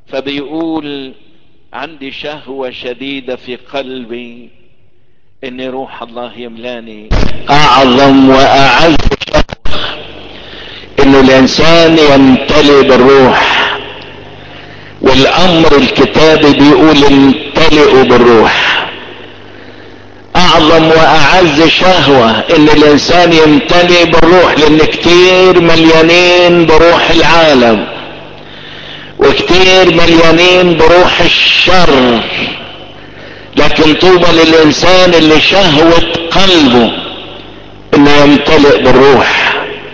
فبيقول عندي شهوة شديدة في قلبي ان روح الله يملاني اعظم واعز شهوة انه الانسان يمتلئ بالروح والامر الكتابي بيقول امتلئوا بالروح اعظم واعز شهوة ان الانسان يمتلئ بالروح لان كتير مليانين بروح العالم وكتير مليانين بروح الشر لكن طوبى للانسان اللي شهوة قلبه انه يمتلئ بالروح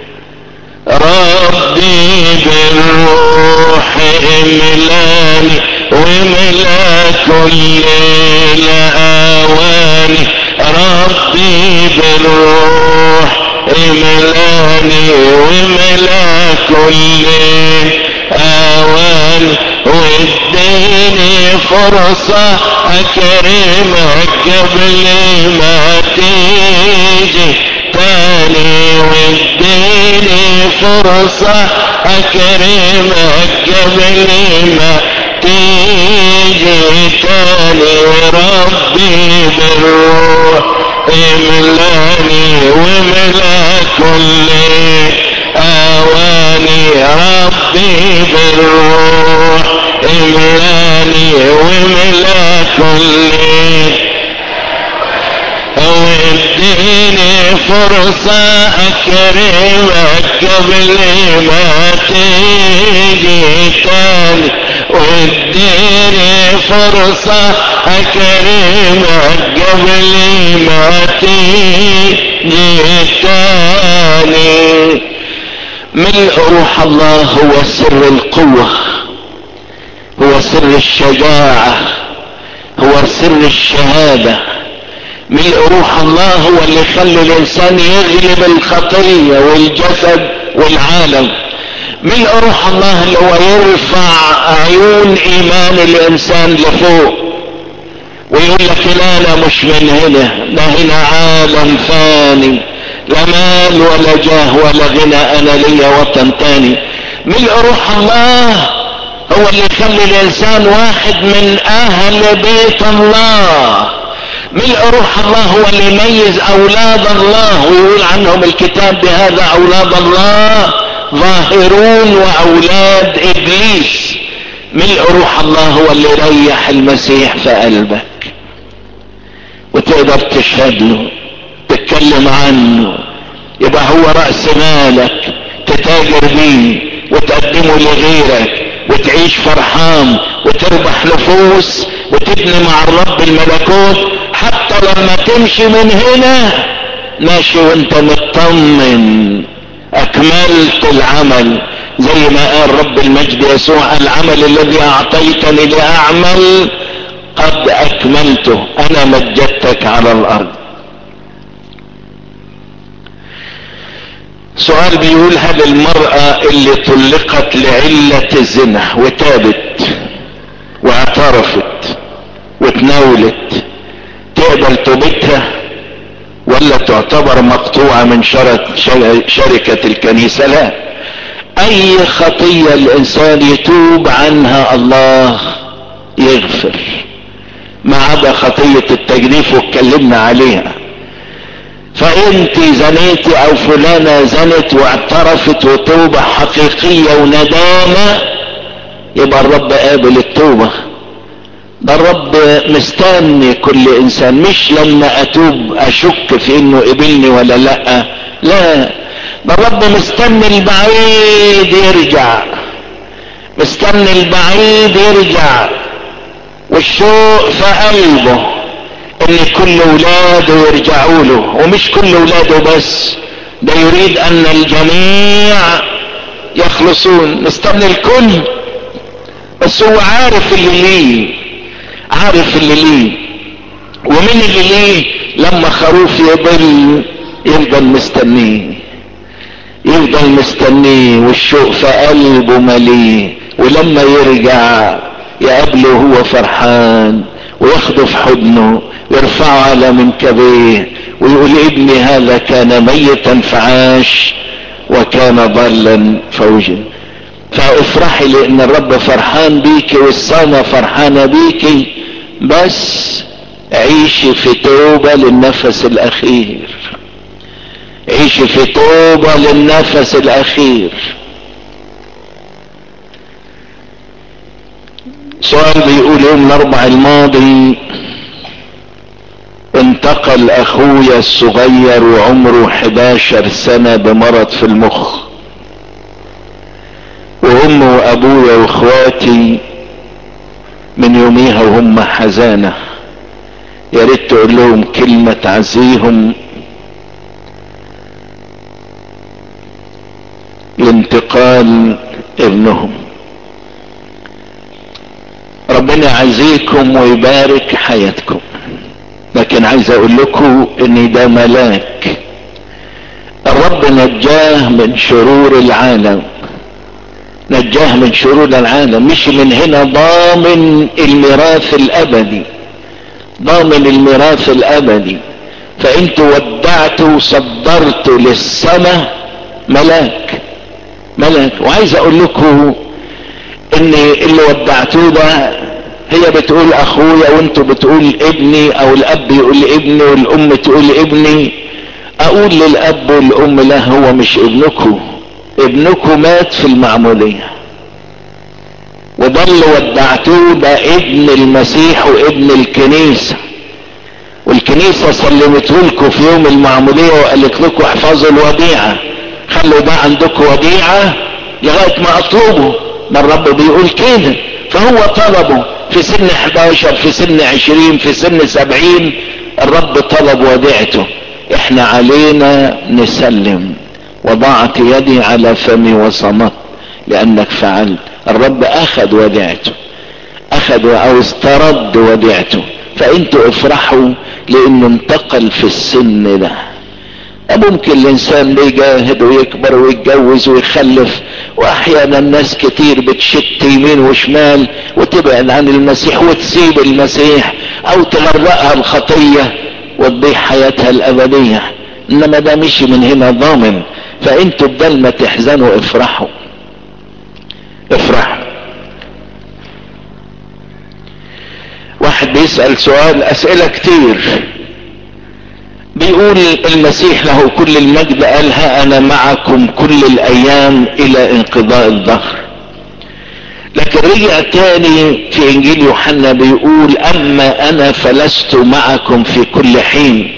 ربي بالروح املاني وملا كل الاواني ربي بالروح املاني وملا كل اواني واديني فرصة اكرمك قبل ما تيجي تاني واديني فرصة اكرمك قبل ما تيجي تاني ربي بالروح املاني وملا كل اواني ربي بالروح املاني وملا كل واديني فرصة اكرمك قبل ما تيجي تاني واديني فرصة اكرمك قبل ما تيجي تاني ملء روح الله هو سر القوة هو سر الشجاعة هو سر الشهاده ملء روح الله هو اللي يخلي الانسان يغلب الخطية والجسد والعالم ملء روح الله اللي هو يرفع عيون ايمان الانسان لفوق ويقول لك لا لا مش من هنا ده هنا عالم فاني لا مال ولا جاه ولا غنى انا ليا وطن تاني ملء روح الله هو اللي يخلي الانسان واحد من اهل بيت الله ملء روح الله هو اللي يميز اولاد الله ويقول عنهم الكتاب بهذا اولاد الله ظاهرون واولاد ابليس ملء روح الله هو اللي يريح المسيح في قلبك وتقدر تشهد له تتكلم عنه يبقى هو رأس مالك تتاجر بيه وتقدمه لغيرك وتعيش فرحان وتربح نفوس وتبني مع الرب الملكوت حتى لما تمشي من هنا ماشي وانت مطمن اكملت العمل زي ما قال رب المجد يسوع العمل الذي اعطيتني لاعمل قد اكملته انا مجدتك على الارض سؤال بيقول هل المرأة اللي طلقت لعلة الزنا وتابت واعترفت وتناولت تقبل توبتها ولا تعتبر مقطوعة من شركة الكنيسة لا اي خطية الانسان يتوب عنها الله يغفر ما عدا خطية التجريف واتكلمنا عليها فانت زنيتي او فلانة زنت واعترفت وتوبة حقيقية وندامة يبقى الرب قابل التوبة ده الرب مستني كل انسان مش لما اتوب اشك في انه قبلني ولا لا لا ده الرب مستني البعيد يرجع مستني البعيد يرجع والشوق في قلبه ان كل اولاده يرجعوا له ومش كل اولاده بس ده يريد ان الجميع يخلصون مستني الكل بس هو عارف اللي ليه عارف اللي ليه ومن اللي ليه لما خروف يضل يفضل مستنيه يفضل مستنيه والشوق في قلبه مليه ولما يرجع يقابله هو فرحان وياخده في حضنه ويرفعه على منكبيه ويقول ابني هذا كان ميتا فعاش وكان ضلا فوجد فافرحي لان الرب فرحان بيكي والسما فرحانة بيكي بس عيشي في توبة للنفس الاخير عيشي في توبة للنفس الاخير سؤال بيقول يوم الاربع الماضي انتقل اخويا الصغير وعمره 11 سنة بمرض في المخ وامي وابويا واخواتي من يوميها وهم حزانة يا ريت تقول لهم كلمة تعزيهم لانتقال ابنهم ربنا يعزيكم ويبارك حياتكم لكن عايز اقول لكم ان ده ملاك الرب نجاه من شرور العالم نجاه من شرور العالم مش من هنا ضامن الميراث الابدي ضامن الميراث الابدي فانت ودعت وصدرت للسماء ملاك ملاك وعايز اقول لكم ان اللي ودعتوه ده هي بتقول اخويا وانتوا بتقول ابني او الاب يقول ابني والام تقول ابني اقول للاب والام لا هو مش ابنكم ابنكم مات في المعمودية وده اللي ودعتوه ده ابن المسيح وابن الكنيسة والكنيسة سلمته لكم في يوم المعمودية وقالت لكم احفظوا الوديعة خلوا ده عندكم وديعة لغاية ما اطلبه ما الرب بيقول كده فهو طلبه في سن 11 في سن 20 في سن 70 الرب طلب وديعته احنا علينا نسلم وضعت يدي على فمي وصمت لانك فعلت الرب اخذ وديعته اخذ او استرد وديعته فانتوا افرحوا لانه انتقل في السن ده ممكن الانسان بيجاهد ويكبر ويتجوز ويخلف واحيانا ناس كتير بتشت يمين وشمال وتبعد عن المسيح وتسيب المسيح او تغرقها الخطية وتضيع حياتها الابدية انما ده مشي من هنا ضامن فانتوا بدل ما تحزنوا افرحوا افرحوا واحد بيسأل سؤال اسئلة كتير بيقول المسيح له كل المجد قال ها انا معكم كل الايام الى انقضاء الظهر لكن رجع تاني في انجيل يوحنا بيقول اما انا فلست معكم في كل حين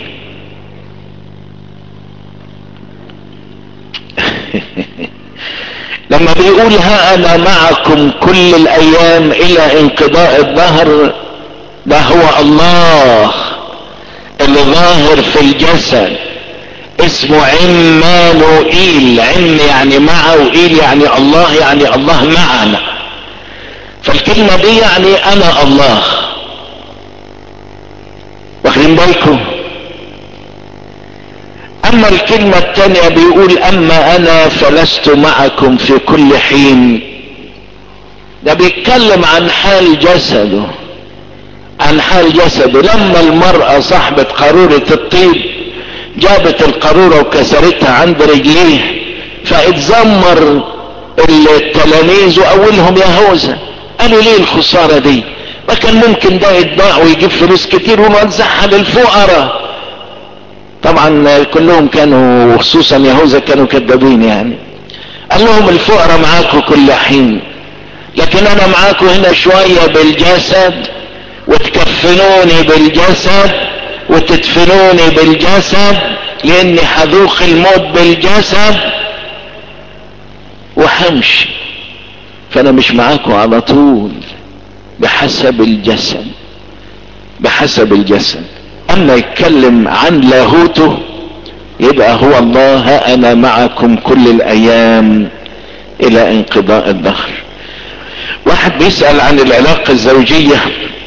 لما بيقول ها انا معكم كل الايام الى انقضاء الظهر ده هو الله اللي ظاهر في الجسد اسمه عمانوئيل عم يعني معه وإيل يعني الله يعني الله معنا فالكلمة دي يعني انا الله واخدين بالكم اما الكلمة التانية بيقول اما انا فلست معكم في كل حين ده بيتكلم عن حال جسده عن حال جسده لما المرأة صاحبة قارورة الطيب جابت القارورة وكسرتها عند رجليه فاتذمر التلاميذ واولهم يهوذا قالوا ليه الخسارة دي ما كان ممكن ده يتباع ويجيب فلوس كتير ونوزعها للفقراء طبعا كلهم كانوا وخصوصا يهوذا كانوا كذابين يعني قال لهم الفقراء معاكم كل حين لكن انا معاكم هنا شوية بالجسد وتكفنوني بالجسد وتدفنوني بالجسد لاني حذوق الموت بالجسد وحمشي فانا مش معاكم على طول بحسب الجسد بحسب الجسد اما يتكلم عن لاهوته يبقى هو الله انا معكم كل الايام الى انقضاء الدهر واحد بيسأل عن العلاقة الزوجية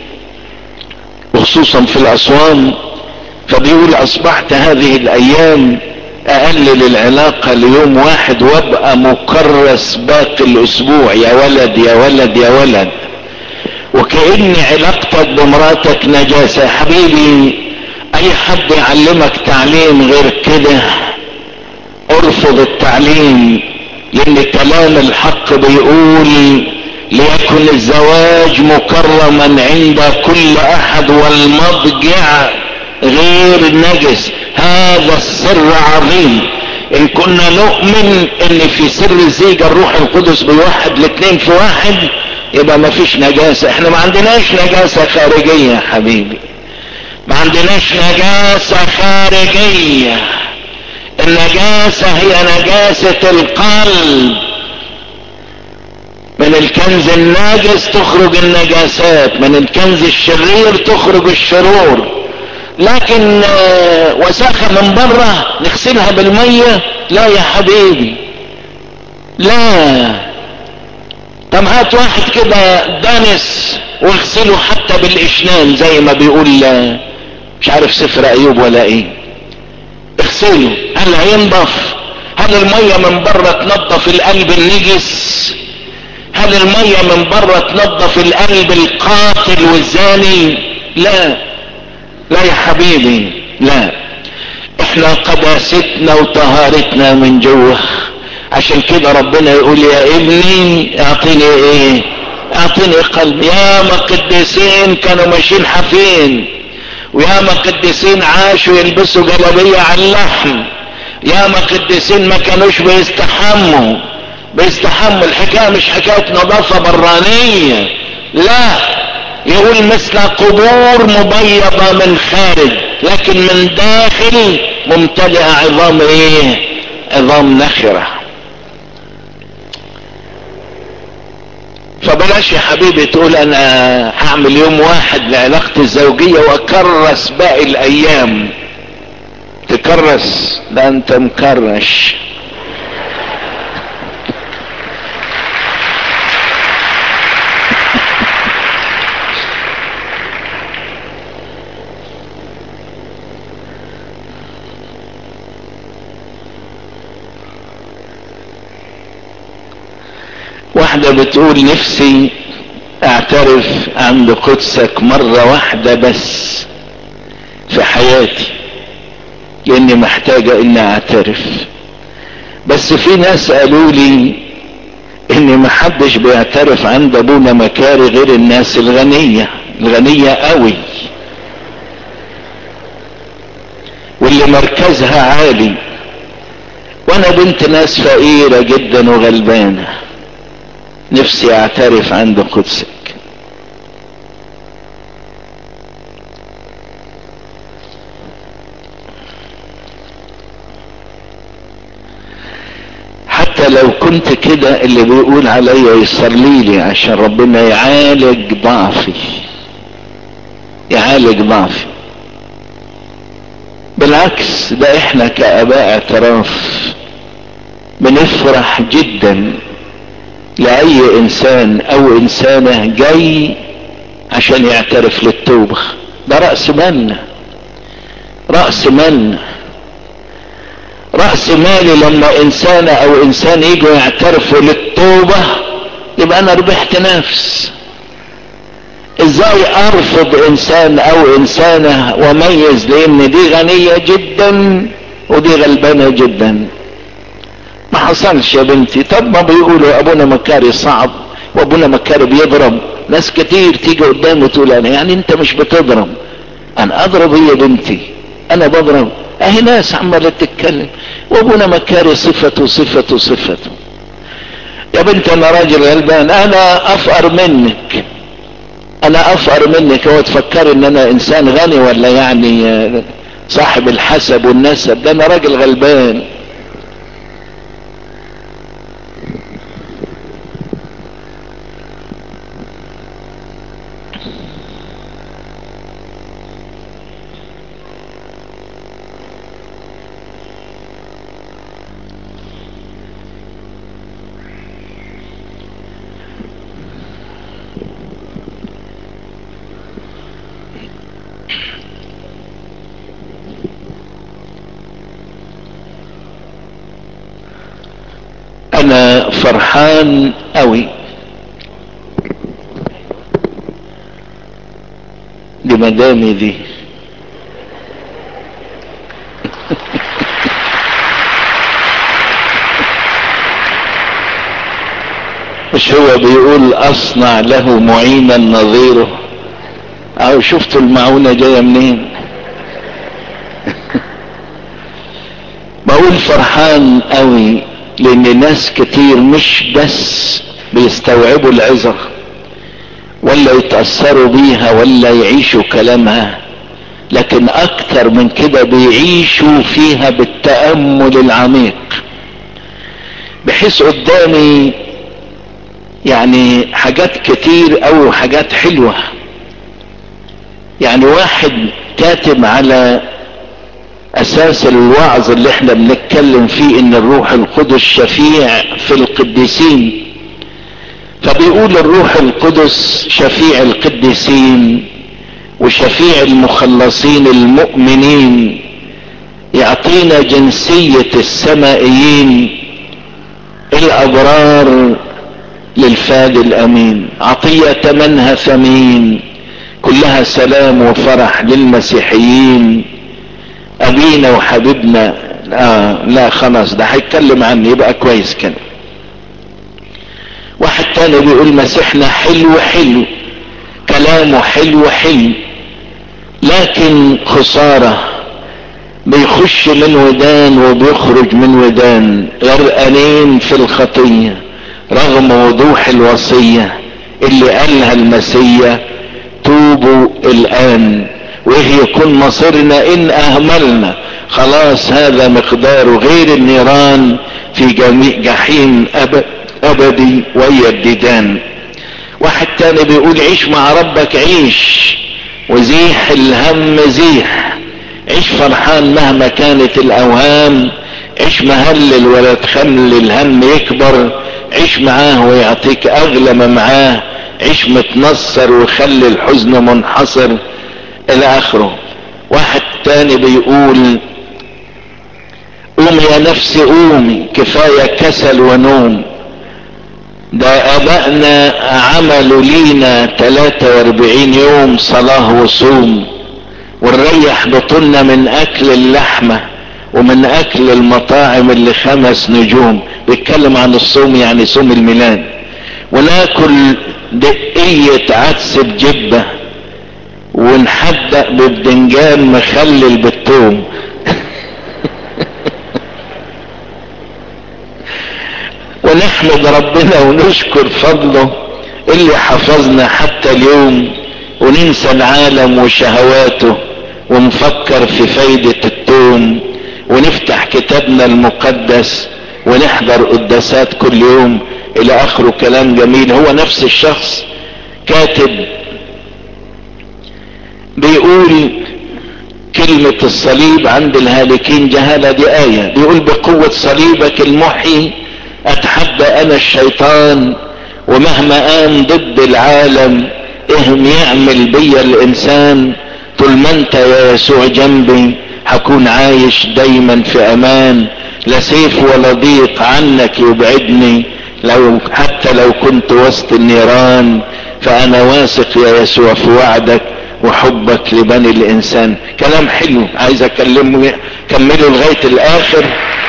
وخصوصا في الاسوان فبيقول اصبحت هذه الايام اقلل العلاقة ليوم واحد وابقى مكرس باقي الاسبوع يا ولد يا ولد يا ولد وكأن علاقتك بمراتك نجاسة حبيبي اي حد يعلمك تعليم غير كده ارفض التعليم لان كلام الحق بيقول ليكن الزواج مكرما عند كل احد والمضجع غير نجس هذا السر عظيم ان كنا نؤمن ان في سر الزيجة الروح القدس بيوحد الاثنين في واحد يبقى ما فيش نجاسة احنا ما عندناش نجاسة خارجية يا حبيبي ما عندناش نجاسة خارجية النجاسة هي نجاسة القلب من الكنز الناجس تخرج النجاسات من الكنز الشرير تخرج الشرور لكن وساخة من بره نغسلها بالمية لا يا حبيبي لا طب هات واحد كده دانس واغسله حتى بالاشنان زي ما بيقول مش عارف سفر ايوب ولا ايه اغسله هل هينضف هل المية من بره تنظف القلب النجس هل المية من بره تنظف القلب القاتل والزاني لا لا يا حبيبي لا احنا قداستنا وطهارتنا من جوه عشان كده ربنا يقول يا ابني اعطيني ايه اعطيني قلب يا ما قديسين كانوا ماشيين حافين ويا ما قديسين عاشوا يلبسوا جلابية على اللحم يا ما قديسين ما كانوش بيستحموا بيستحموا الحكاية مش حكاية نظافة برانية لا يقول مثل قبور مبيضة من خارج لكن من داخل ممتلئة عظام ايه عظام نخرة فبلاش يا حبيبي تقول انا هعمل يوم واحد لعلاقتي الزوجية واكرس باقي الايام تكرس ده انت مكرش واحدة بتقول نفسي اعترف عند قدسك مرة واحدة بس في حياتي لاني محتاجة اني اعترف بس في ناس قالوا لي ان محدش بيعترف عند ابونا مكاري غير الناس الغنية الغنية قوي واللي مركزها عالي وانا بنت ناس فقيرة جدا وغلبانة نفسي اعترف عند قدسك حتى لو كنت كده اللي بيقول عليا يصلي لي عشان ربنا يعالج ضعفي يعالج ضعفي بالعكس ده احنا كاباء اعتراف بنفرح جدا لاي انسان او انسانة جاي عشان يعترف للتوبة ده رأس مالنا رأس مالنا رأس مالي لما انسانة او انسان يجوا يعترفوا للتوبة يبقى انا ربحت نفس ازاي ارفض انسان او انسانة وميز لان دي غنية جدا ودي غلبانة جدا ما حصلش يا بنتي طب ما بيقولوا ابونا مكاري صعب وابونا مكاري بيضرب ناس كتير تيجي قدامه تقول انا يعني انت مش بتضرب انا اضرب هي بنتي انا بضرب اهي ناس عمالة تتكلم وابونا مكاري صفته صفته صفته يا بنت انا راجل غلبان انا افقر منك انا افقر منك هو تفكر ان انا انسان غني ولا يعني صاحب الحسب والنسب ده انا راجل غلبان انا فرحان قوي بمدامي دي مش هو بيقول اصنع له معينا نظيره او شفتوا المعونة جاية منين بقول فرحان قوي لان ناس كتير مش بس بيستوعبوا العظة ولا يتأثروا بيها ولا يعيشوا كلامها لكن اكتر من كده بيعيشوا فيها بالتأمل العميق بحيث قدامي يعني حاجات كتير او حاجات حلوة يعني واحد كاتب على اساس الوعظ اللي احنا بنتكلم فيه ان الروح القدس شفيع في القديسين فبيقول الروح القدس شفيع القديسين وشفيع المخلصين المؤمنين يعطينا جنسية السمائيين الابرار للفاد الامين عطية تمنها ثمين كلها سلام وفرح للمسيحيين ابينا وحبيبنا آه لا خلاص ده هيتكلم عني يبقى كويس كده واحد تاني بيقول مسيحنا حلو حلو كلامه حلو حلو لكن خسارة بيخش من ودان وبيخرج من ودان غرقانين في الخطية رغم وضوح الوصية اللي قالها المسيح توبوا الان وايه يكون مصيرنا ان اهملنا خلاص هذا مقدار غير النيران في جميع جحيم أب ابدي وهي الديدان واحد تاني بيقول عيش مع ربك عيش وزيح الهم زيح عيش فرحان مهما كانت الاوهام عيش مهلل ولا تخلي الهم يكبر عيش معاه ويعطيك اغلى ما معاه عيش متنصر وخلي الحزن منحصر الى اخره واحد تاني بيقول قومي يا نفسي قومي كفاية كسل ونوم ده ابائنا عملوا لينا 43 يوم صلاة وصوم ونريح بطولنا من اكل اللحمة ومن اكل المطاعم اللي خمس نجوم بيتكلم عن الصوم يعني صوم الميلاد وناكل دقية عدس بجبة ونحدق ببدنجان مخلل بالثوم ونحمد ربنا ونشكر فضله اللي حفظنا حتى اليوم وننسى العالم وشهواته ونفكر في فايدة التوم ونفتح كتابنا المقدس ونحضر قداسات كل يوم الى اخره كلام جميل هو نفس الشخص كاتب بيقول كلمة الصليب عند الهالكين جهالة دي آية بيقول بقوة صليبك المحي اتحدى انا الشيطان ومهما قام ضد العالم اهم يعمل بيا الانسان طول ما انت يا يسوع جنبي هكون عايش دايما في امان لا سيف ولا ضيق عنك يبعدني لو حتى لو كنت وسط النيران فانا واثق يا يسوع في وعدك وحبك لبني الانسان كلام حلو عايز اكلمه كمله لغاية الاخر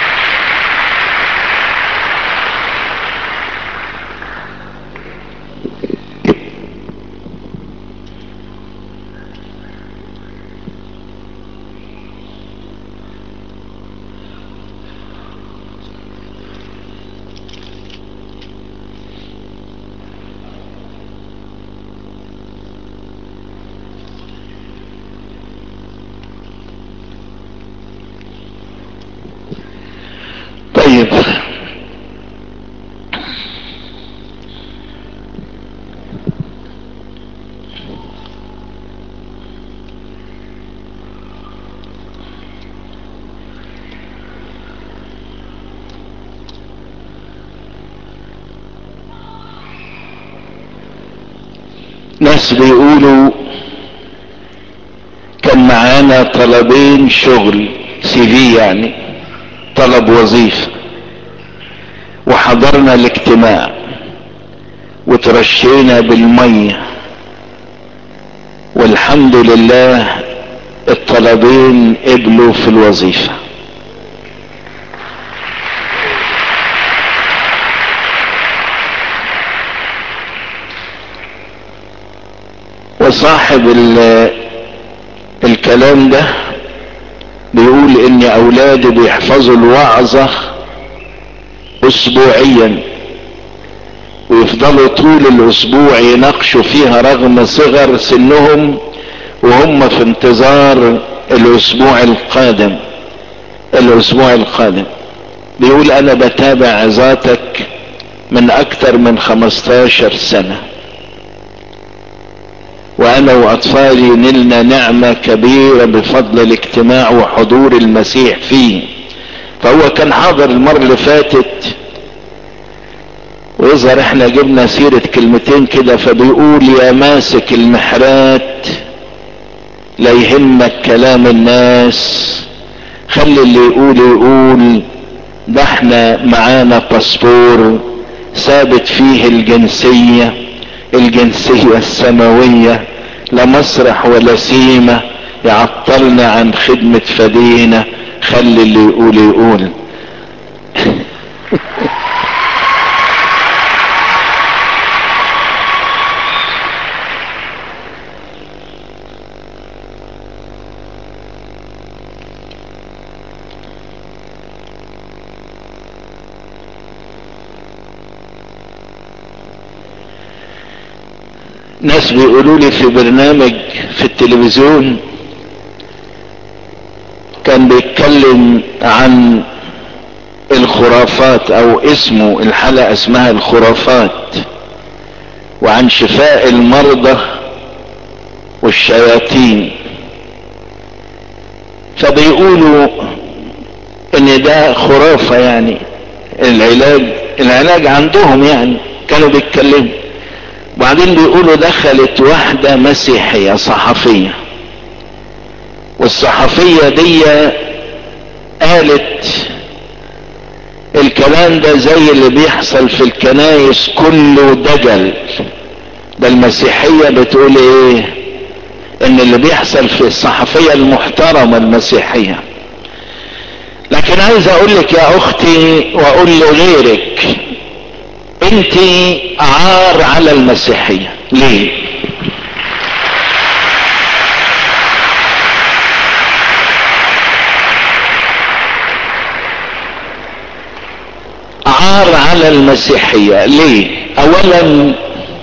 طيب ناس بيقولوا كان معانا طلبين شغل سي في يعني طلب وظيفة وحضرنا الاجتماع وترشينا بالمية والحمد لله الطلبين قبلوا في الوظيفة وصاحب الكلام ده بيقول ان اولادي بيحفظوا الوعظة اسبوعيا ويفضلوا طول الاسبوع يناقشوا فيها رغم صغر سنهم وهم في انتظار الاسبوع القادم الاسبوع القادم بيقول انا بتابع عظاتك من اكتر من خمستاشر سنة وانا واطفالي نلنا نعمة كبيرة بفضل الاجتماع وحضور المسيح فيه فهو كان حاضر المرة اللي فاتت ويظهر احنا جبنا سيرة كلمتين كده فبيقول يا ماسك المحرات لا يهمك كلام الناس خلي اللي يقول يقول ده احنا معانا باسبور ثابت فيه الجنسية الجنسية السماوية لا مسرح ولا سيمة يعطلنا عن خدمة فدينا خلي اللي يقول يقول ناس بيقولوا لي في برنامج في التلفزيون كان بيتكلم عن الخرافات او اسمه الحلقة اسمها الخرافات وعن شفاء المرضى والشياطين فبيقولوا ان ده خرافة يعني العلاج العلاج عندهم يعني كانوا بيتكلموا وبعدين بيقولوا دخلت واحدة مسيحية صحفية والصحفية دي قالت الكلام ده زي اللي بيحصل في الكنايس كله دجل ده المسيحية بتقول ايه ان اللي بيحصل في الصحفية المحترمة المسيحية لكن عايز اقول لك يا اختي واقول لغيرك انت عار على المسيحية ليه عار على المسيحية ليه اولا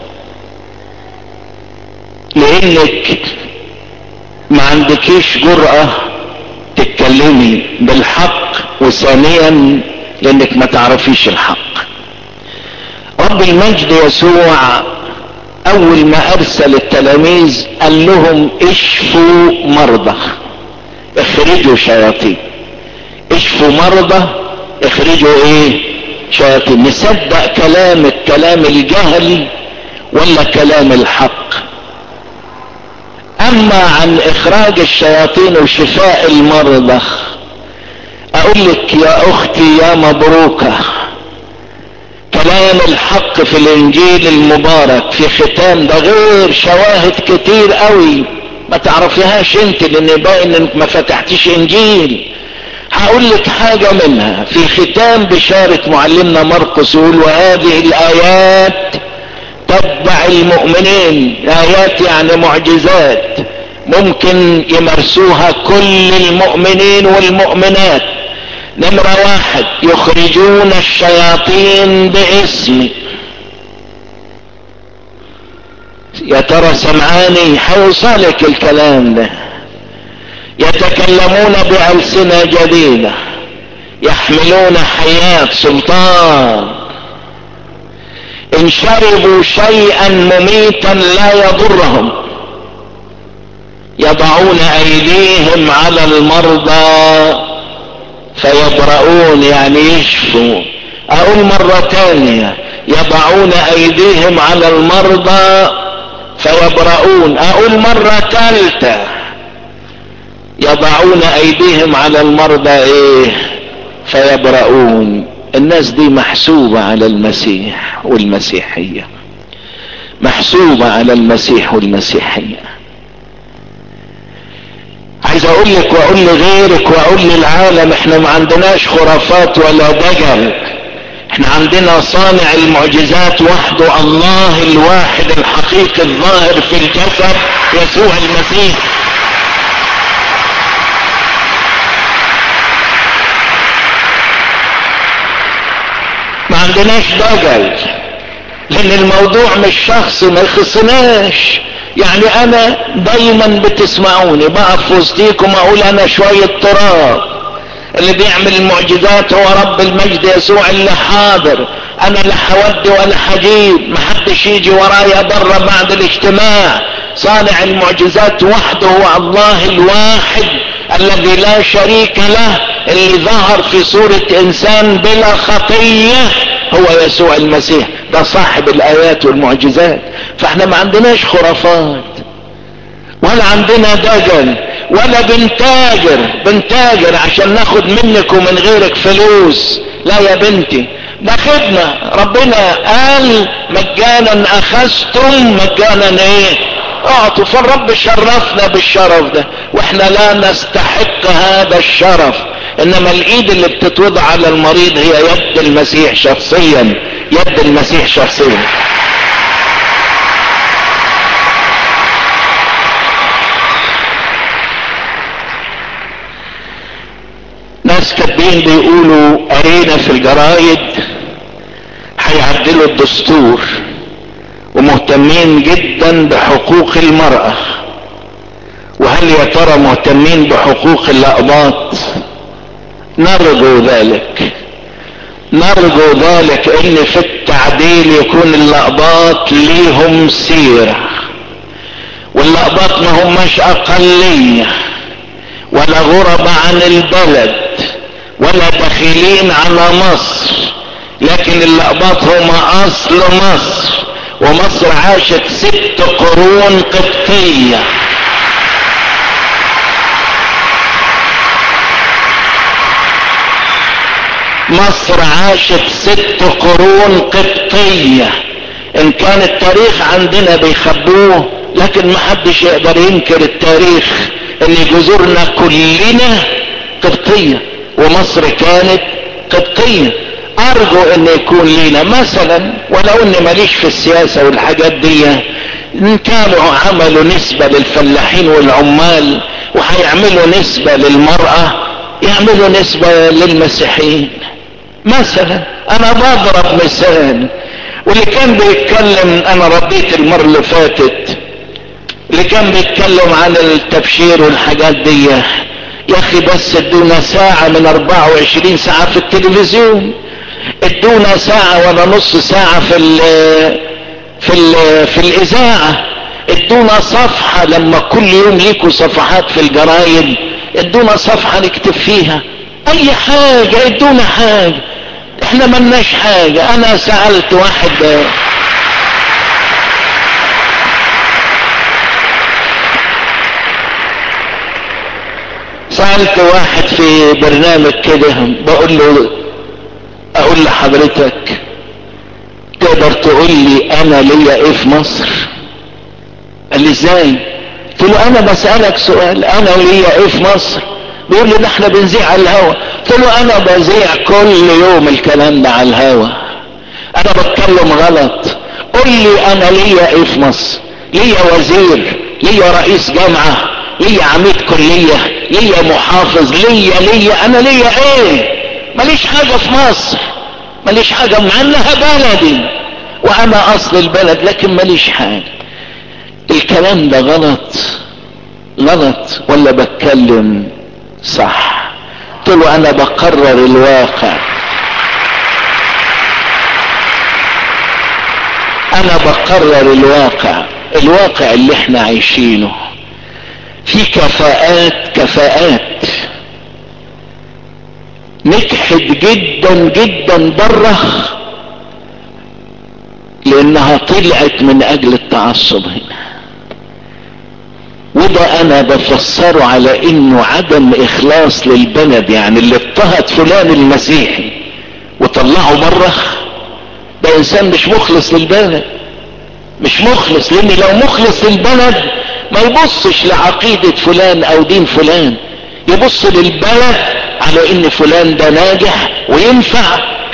لانك ما عندكيش جرأة تتكلمي بالحق وثانيا لانك ما تعرفيش الحق رب المجد يسوع اول ما ارسل التلاميذ قال لهم اشفوا مرضى اخرجوا شياطين اشفوا مرضى اخرجوا ايه شياطين نصدق كلام الكلام الجهل ولا كلام الحق اما عن اخراج الشياطين وشفاء المرضى اقول لك يا اختي يا مبروكه كلام الحق في الانجيل المبارك في ختام ده غير شواهد كتير قوي ما تعرفيهاش انت لان باين انك ما فتحتيش انجيل هقول لك حاجة منها في ختام بشارة معلمنا مرقس يقول وهذه الايات تتبع المؤمنين ايات يعني معجزات ممكن يمارسوها كل المؤمنين والمؤمنات نمرة واحد يخرجون الشياطين باسمي يا ترى سمعاني حيوصلك الكلام ده يتكلمون بألسنة جديدة يحملون حياة سلطان ان شربوا شيئا مميتا لا يضرهم يضعون ايديهم على المرضى فيبرؤون يعني يشفوا اقول مرة تانية يضعون ايديهم على المرضى فيبرؤون اقول مرة ثالثة يضعون ايديهم على المرضى ايه فيبرؤون الناس دي محسوبة على المسيح والمسيحية محسوبة على المسيح والمسيحية عايز اقول لك واقول لغيرك واقول للعالم احنا ما عندناش خرافات ولا دجل احنا عندنا صانع المعجزات وحده الله الواحد الحقيقي الظاهر في الجسد يسوع المسيح ما عندناش دجل لان الموضوع مش شخص ما يخصناش يعني انا دايما بتسمعوني بقف وسطيكم اقول انا شوية تراب اللي بيعمل المعجزات هو رب المجد يسوع اللي حاضر انا لا حودي ولا حجيب محدش يجي ورايا بره بعد الاجتماع صانع المعجزات وحده هو الله الواحد الذي لا شريك له اللي ظهر في صورة انسان بلا خطية هو يسوع المسيح ده صاحب الايات والمعجزات فاحنا ما عندناش خرافات ولا عندنا دجل ولا بنتاجر بنتاجر عشان ناخد منك ومن غيرك فلوس لا يا بنتي ده خدمة ربنا قال مجانا اخذتم مجانا ايه اعطوا فالرب شرفنا بالشرف ده واحنا لا نستحق هذا الشرف انما الايد اللي بتتوضع على المريض هي يد المسيح شخصيا يد المسيح شخصيا ناس كاتبين بيقولوا قرينا في الجرايد هيعدلوا الدستور ومهتمين جدا بحقوق المرأة وهل يا ترى مهتمين بحقوق الأقباط نرجو ذلك نرجو ذلك ان في التعديل يكون الأقباط ليهم سيرة والأقباط ما هماش أقلية ولا غرب عن البلد ولا دخيلين على مصر لكن الأقباط هم أصل مصر ومصر عاشت ست قرون قبطية مصر عاشت ست قرون قبطية ان كان التاريخ عندنا بيخبوه لكن ما حدش يقدر ينكر التاريخ ان جذورنا كلنا قبطية ومصر كانت قبطية ارجو ان يكون لينا مثلا ولو اني ماليش في السياسة والحاجات دي ان كانوا عملوا نسبة للفلاحين والعمال وهيعملوا نسبة للمرأة يعملوا نسبة للمسيحيين مثلا انا بضرب مثال واللي كان بيتكلم انا رديت المرة اللي فاتت اللي كان بيتكلم عن التبشير والحاجات دي يا اخي بس ادونا ساعة من 24 ساعة في التلفزيون ادونا ساعة ولا نص ساعة في ال في ال في الاذاعة ادونا صفحة لما كل يوم ليكوا صفحات في الجرايد ادونا صفحة نكتب فيها اي حاجة ادونا حاجة احنا ملناش حاجة انا سألت واحد سألت واحد في برنامج كده بقول له اقول لحضرتك تقدر تقول لي انا ليا ايه في مصر قال لي ازاي قلت له انا بسألك سؤال انا ليا ايه في مصر بيقول لي ده احنا بنذيع على الهوا قلت له انا بذيع كل يوم الكلام ده على الهوا انا بتكلم غلط قول لي انا ليا ايه في مصر ليا وزير ليا رئيس جامعة ليا عميد كلية ليا محافظ ليا ليا انا ليا ايه ماليش حاجة في مصر ماليش حاجة مع انها بلدي وانا اصل البلد لكن ماليش حاجة الكلام ده غلط غلط ولا بتكلم صح قلت له انا بقرر الواقع انا بقرر الواقع الواقع اللي احنا عايشينه في كفاءات كفاءات نجحت جدا جدا بره لانها طلعت من اجل التعصب هنا وده انا بفسره على انه عدم اخلاص للبلد يعني اللي اضطهد فلان المسيحي وطلعه بره ده انسان مش مخلص للبلد مش مخلص لان لو مخلص للبلد ما يبصش لعقيدة فلان او دين فلان يبص للبلد على ان فلان ده ناجح وينفع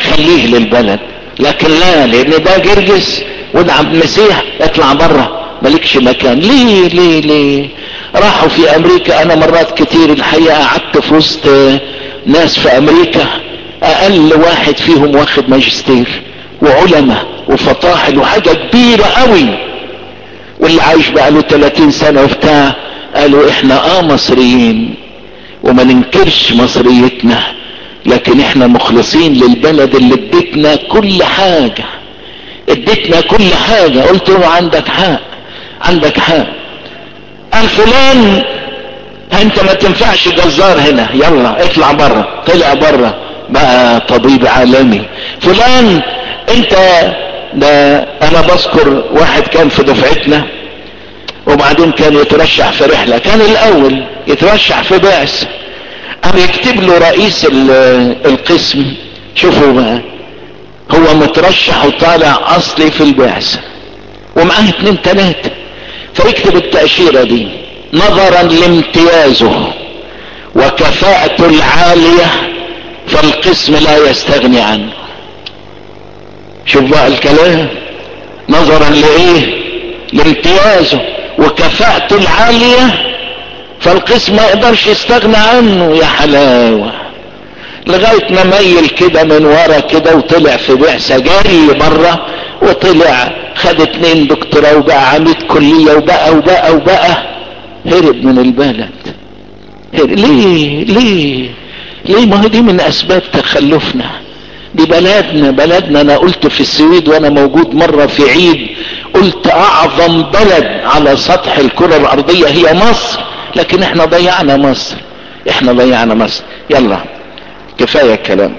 خليه للبلد لكن لا لان ده جرجس وده عبد المسيح اطلع بره مالكش مكان ليه ليه ليه راحوا في امريكا انا مرات كتير الحقيقة قعدت في وسط ناس في امريكا اقل واحد فيهم واخد ماجستير وعلماء وفطاحل وحاجة كبيرة قوي واللي عايش بقاله 30 سنة وبتاع قالوا احنا اه مصريين وما ننكرش مصريتنا لكن احنا مخلصين للبلد اللي ادتنا كل حاجة ادتنا كل حاجة قلت له عندك حق عندك حق قال فلان انت ما تنفعش جزار هنا يلا اطلع بره طلع بره بقى طبيب عالمي فلان انت ده انا بذكر واحد كان في دفعتنا وبعدين كان يترشح في رحلة كان الاول يترشح في بعث قام يكتب له رئيس القسم شوفوا بقى هو مترشح وطالع اصلي في البعثة ومعاه اتنين تلاتة فيكتب التأشيرة دي نظرا لامتيازه وكفاءته العالية فالقسم لا يستغني عنه شوف بقى الكلام نظرا لايه لامتيازه وكفاءته العالية فالقسم ما يقدرش يستغنى عنه يا حلاوة لغاية ما ميل كده من ورا كده وطلع في بعثة جري بره وطلع خد اتنين دكتوراه وبقى عميد كلية وبقى وبقى وبقى هرب من البلد هرب ليه ليه ليه ما هي دي من اسباب تخلفنا دي بلدنا بلدنا انا قلت في السويد وانا موجود مرة في عيد قلت اعظم بلد على سطح الكرة الارضية هي مصر لكن احنا ضيعنا مصر احنا ضيعنا مصر يلا كفاية كلام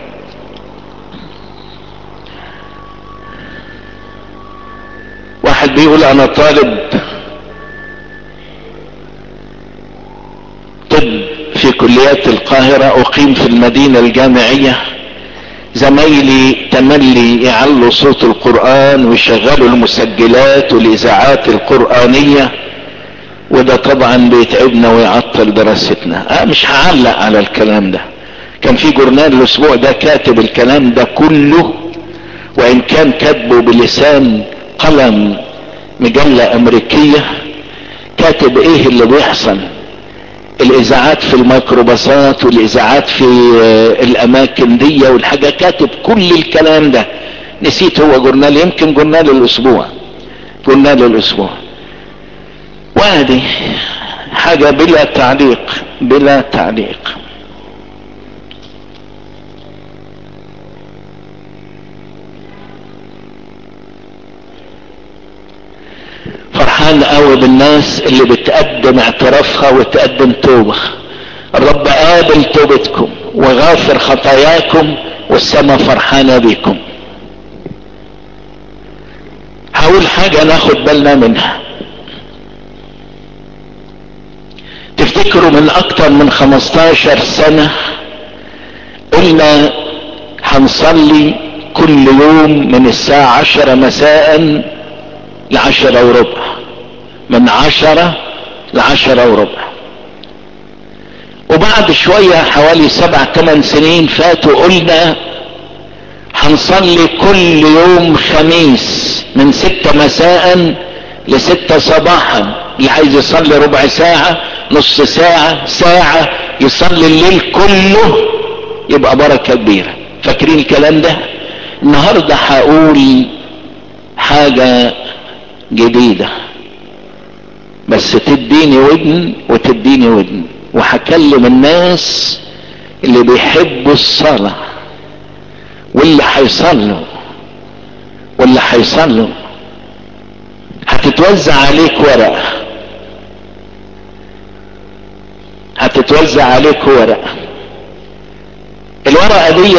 واحد بيقول انا طالب طب في كليات القاهرة اقيم في المدينة الجامعية زمايلي تملي يعلوا صوت القرآن ويشغلوا المسجلات والاذاعات القرآنية وده طبعا بيتعبنا ويعطل دراستنا اه مش هعلق على الكلام ده كان في جورنال الاسبوع ده كاتب الكلام ده كله وان كان كاتبه بلسان قلم مجلة امريكية كاتب ايه اللي بيحصل الاذاعات في الميكروباصات والاذاعات في الاماكن دي والحاجة كاتب كل الكلام ده نسيت هو جورنال يمكن جورنال الاسبوع جورنال الاسبوع وادي حاجة بلا تعليق بلا تعليق فرحان قوي بالناس اللي بتقدم اعترافها وتقدم توبة الرب قابل توبتكم وغافر خطاياكم والسماء فرحانة بيكم هقول حاجة ناخد بالنا منها تفتكروا من اكتر من 15 سنة قلنا هنصلي كل يوم من الساعة عشرة مساء لعشرة وربع من عشرة لعشرة وربع وبعد شوية حوالي سبع ثمان سنين فاتوا قلنا هنصلي كل يوم خميس من ستة مساء لستة صباحا اللي عايز يصلي ربع ساعة نص ساعة ساعة يصلي الليل كله يبقى بركة كبيرة فاكرين الكلام ده النهاردة هقول حاجة جديدة بس تديني ودن وتديني ودن وهكلم الناس اللي بيحبوا الصلاة واللي هيصلوا واللي هيصلوا هتتوزع عليك ورقة هتتوزع عليك ورقة الورقة دي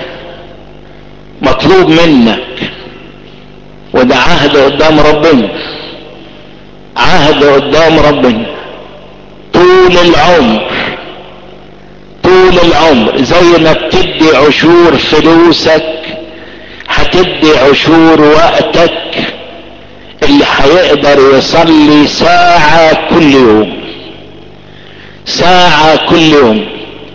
مطلوب منك وده عهد قدام ربنا عهد قدام ربنا طول العمر طول العمر زي ما بتدي عشور فلوسك هتدي عشور وقتك اللي هيقدر يصلي ساعة كل يوم ساعة كل يوم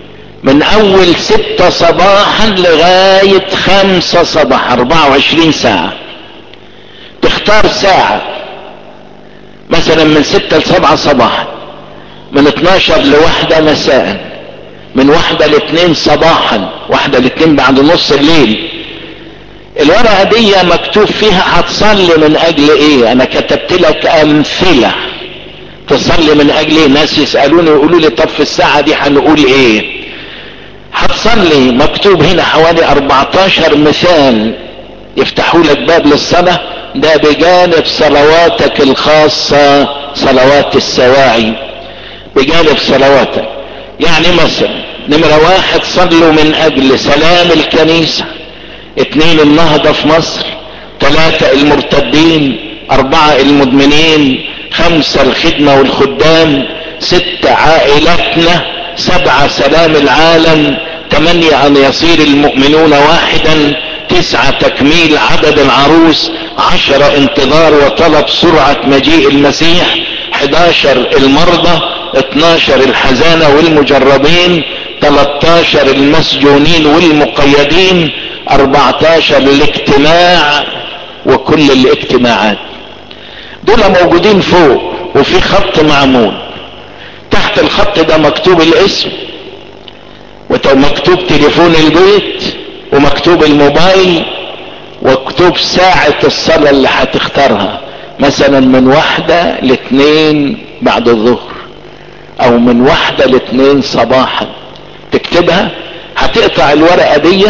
من اول ستة صباحا لغاية خمسة صباح اربعة وعشرين ساعة تختار ساعة مثلا من ستة لسبعة صباحا من اتناشر لواحدة مساء من واحدة لاثنين صباحا واحدة لاثنين بعد نص الليل الورقة دي مكتوب فيها هتصلي من اجل ايه انا كتبت لك امثلة تصلي من اجل ايه ناس يسألوني يقولوا لي طب في الساعة دي هنقول ايه هتصلي مكتوب هنا حوالي 14 مثال يفتحوا لك باب للصلاة ده بجانب صلواتك الخاصة صلوات السواعي بجانب صلواتك يعني مثلا نمرة واحد صلوا من اجل سلام الكنيسة اتنين النهضة في مصر ثلاثة المرتدين اربعة المدمنين خمسة الخدمة والخدام ستة عائلتنا سبعة سلام العالم ثمانية ان يصير المؤمنون واحدا تسعة تكميل عدد العروس عشرة انتظار وطلب سرعة مجيء المسيح 11 المرضى 12 الحزانة والمجربين 13 المسجونين والمقيدين 14 الاجتماع وكل الاجتماعات دول موجودين فوق وفي خط معمول تحت الخط ده مكتوب الاسم ومكتوب تليفون البيت ومكتوب الموبايل ومكتوب ساعة الصلاة اللي هتختارها مثلا من واحدة لاثنين بعد الظهر او من واحدة لاثنين صباحا تكتبها هتقطع الورقة دي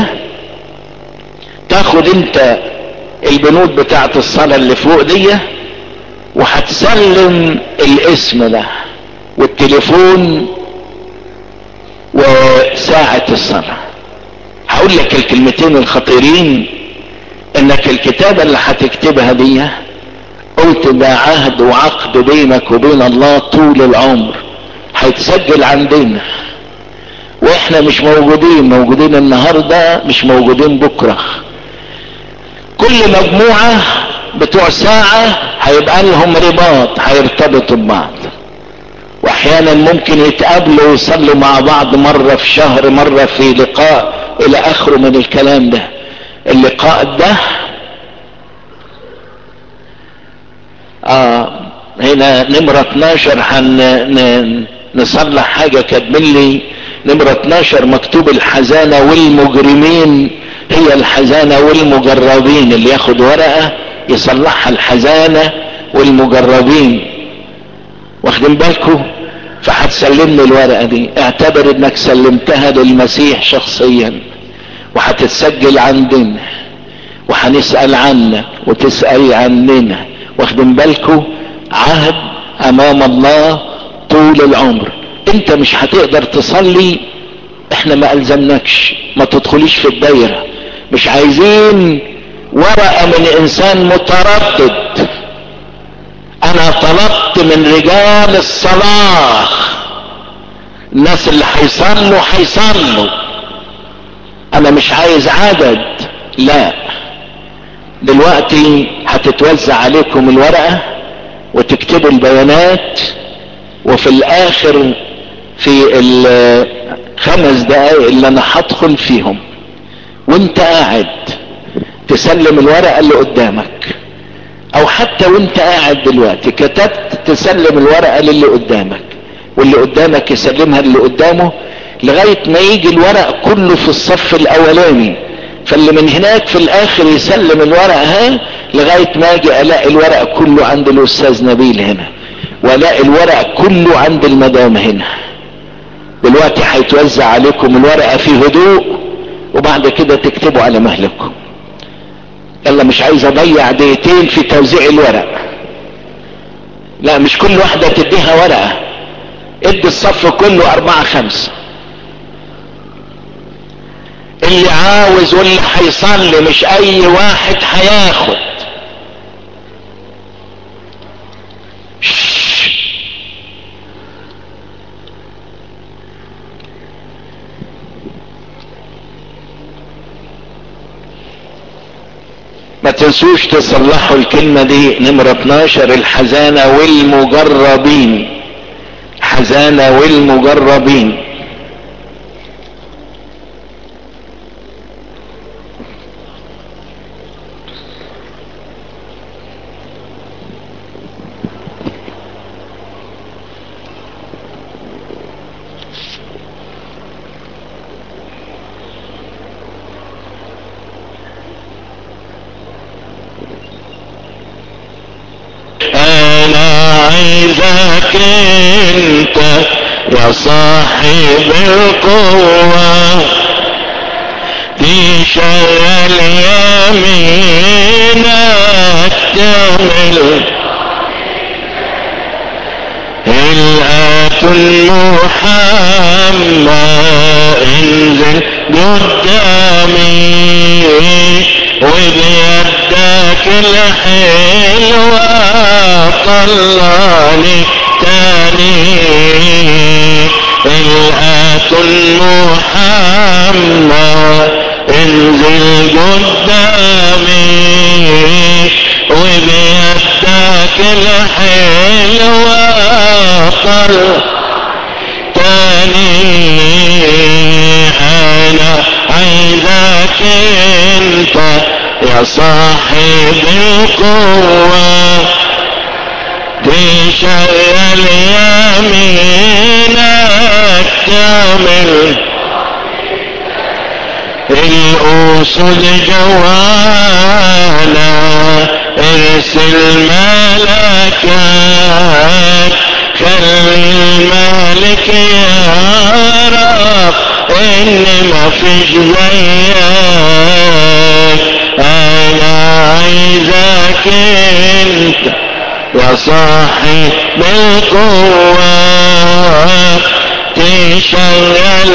تاخد انت البنود بتاعت الصلاة اللي فوق دي وهتسلم الاسم ده والتليفون وساعة الصلاة هقول لك الكلمتين الخطيرين انك الكتابة اللي هتكتبها دي قلت ده عهد وعقد بينك وبين الله طول العمر هيتسجل عندنا واحنا مش موجودين موجودين النهاردة مش موجودين بكرة كل مجموعة بتوع ساعة هيبقى لهم رباط هيرتبطوا ببعض واحيانا ممكن يتقابلوا ويصلوا مع بعض مرة في شهر مرة في لقاء الى اخره من الكلام ده اللقاء ده اه هنا نمرة 12 هن نصلح حاجة كاتبين لي نمرة 12 مكتوب الحزانة والمجرمين هي الحزانة والمجربين اللي ياخد ورقة يصلحها الحزانة والمجربين واخدين بالكم فهتسلمني الورقة دي اعتبر انك سلمتها للمسيح شخصيا وهتتسجل عندنا وهنسأل عنك وتسأل عننا واخدين بالكم عهد امام الله طول العمر انت مش هتقدر تصلي احنا ما الزمناكش ما تدخليش في الدايرة مش عايزين ورقة من انسان متردد انا طلبت من رجال الصلاة الناس اللي هيصلوا هيصلوا انا مش عايز عدد لا دلوقتي هتتوزع عليكم الورقة وتكتبوا البيانات وفي الاخر في الخمس دقايق اللي انا هدخل فيهم وانت قاعد تسلم الورقة اللي قدامك او حتى وانت قاعد دلوقتي كتبت تسلم الورقة للي قدامك واللي قدامك يسلمها للي قدامه لغاية ما يجي الورق كله في الصف الاولاني فاللي من هناك في الاخر يسلم الورق ها لغاية ما اجي الاقي الورق كله عند الاستاذ نبيل هنا والاقي الورق كله عند المدام هنا دلوقتي هيتوزع عليكم الورقة في هدوء وبعد كده تكتبوا على مهلكم يلا مش عايز اضيع دقيقتين في توزيع الورق لا مش كل واحدة تديها ورقة ادي الصف كله اربعة خمسة اللي عاوز واللي هيصلي مش اي واحد هياخد ما تنسوش تصلحوا الكلمة دي نمرة 12 الحزانة والمجربين حزانة والمجربين عايزك انت يا صاحب القوة تشغل يمينك تعمل الآت محمد انزل قدامي وبيدك الحلوة طلعني تاني الآت محمد انزل قدامي وبيدك الحلوة طل تاني انا عايزك انت يا صاحب القوة تشغل يمينك تعمل الأسود جوانا ارسل ملكك خلي الملك يعرف ان ما فيش زيك انا عايزك انت يا صاحب القوة تشغل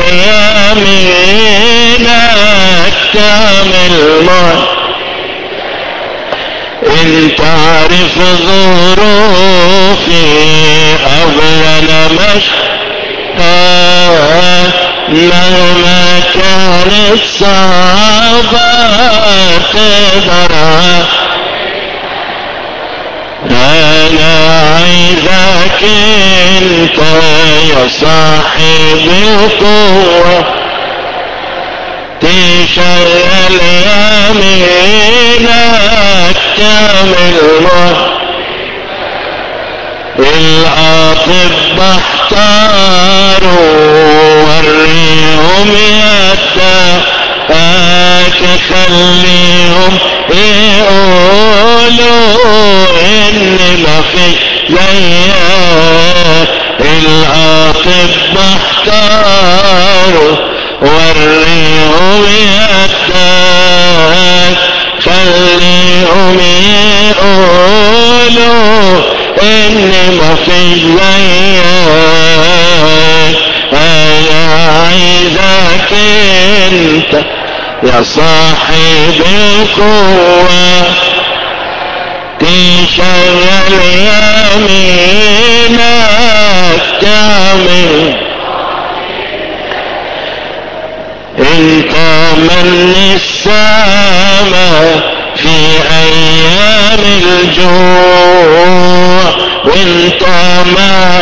يمينك تعمل مر انت عارف ظروفي قبل انا مش مهما كانت صعبة تقدر انا عايزك انت يا صاحب القوة تشغل يمينك تعمل مر الاطباء احتاروا وريهم يدك خليهم يقولوا ان ما في زيك الاطباء احتاروا وريهم يدك خليهم يقولوا ان ما في زيك انا عايزك انت يا صاحب القوة تشغل يمينك تعمل انت من السماء في ايام الجوع وانت ماء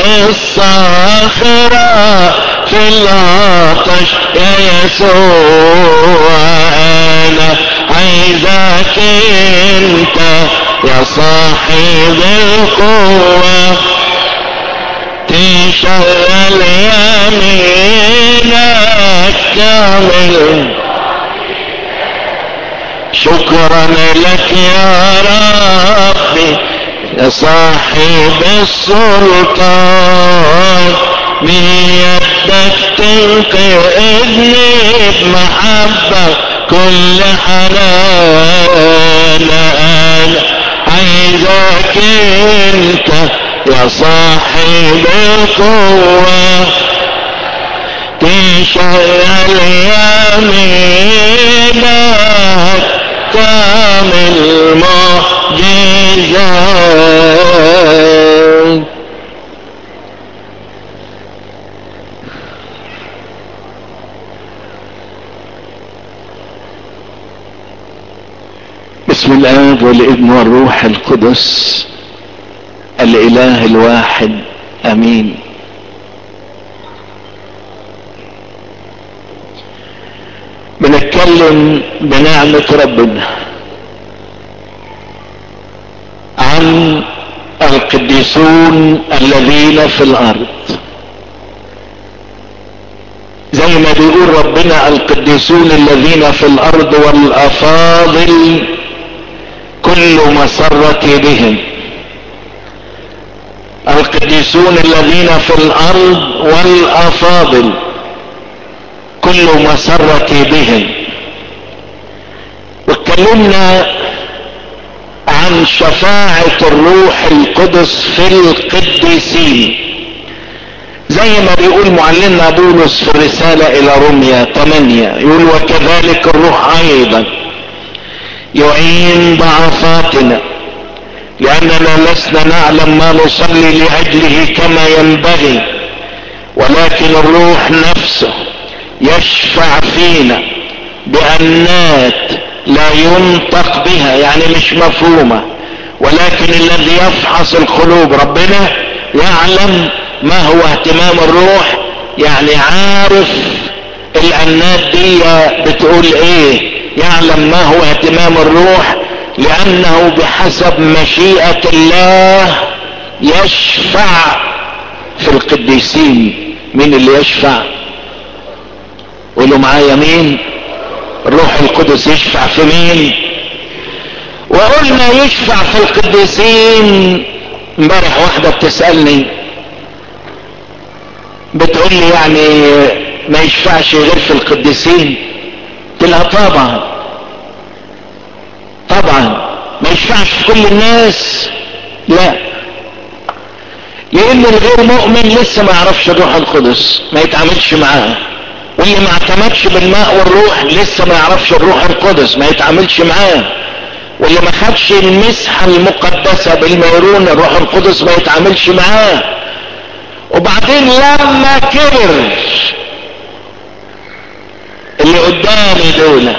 الصخرة في العطش يا يسوع انا عايزك انت يا صاحب القوة تشغل يمينك تعمل شكرا لك يا ربي يا صاحب السلطان بيدك تنقذني بمحبة كل حنان انا عايزك انت يا صاحب القوة تشغل يمينك تعمل معجزات بسم الاب والابن والروح القدس الاله الواحد امين بنتكلم بنعمة ربنا عن القديسون الذين في الارض زي ما بيقول ربنا القديسون الذين في الارض والافاضل كل مسرتي بهم القديسون الذين في الارض والافاضل كل مسرتي بهم واتكلمنا عن شفاعة الروح القدس في القديسين زي ما بيقول معلمنا بولس في الرسالة الى روميا 8 يقول وكذلك الروح ايضا يعين ضعفاتنا لاننا لسنا نعلم ما نصلي لاجله كما ينبغي ولكن الروح نفسه يشفع فينا بأنات لا ينطق بها يعني مش مفهومة ولكن الذي يفحص القلوب ربنا يعلم ما هو اهتمام الروح يعني عارف الأنات دي بتقول ايه يعلم ما هو اهتمام الروح لأنه بحسب مشيئة الله يشفع في القديسين مين اللي يشفع قولوا معايا مين الروح القدس يشفع في مين وقلنا يشفع في القديسين امبارح واحدة بتسألني بتقول لي يعني ما يشفعش غير في القديسين قلت لها طبعا طبعا ما يشفعش في كل الناس لا لان الغير مؤمن لسه ما يعرفش الروح القدس ما يتعاملش معاه واللي ما اعتمدش بالماء والروح لسه ما يعرفش الروح القدس ما يتعاملش معاه واللي ما خدش المسحة المقدسة بالميرون الروح القدس ما يتعاملش معاه وبعدين لما كبر اللي قدامي دول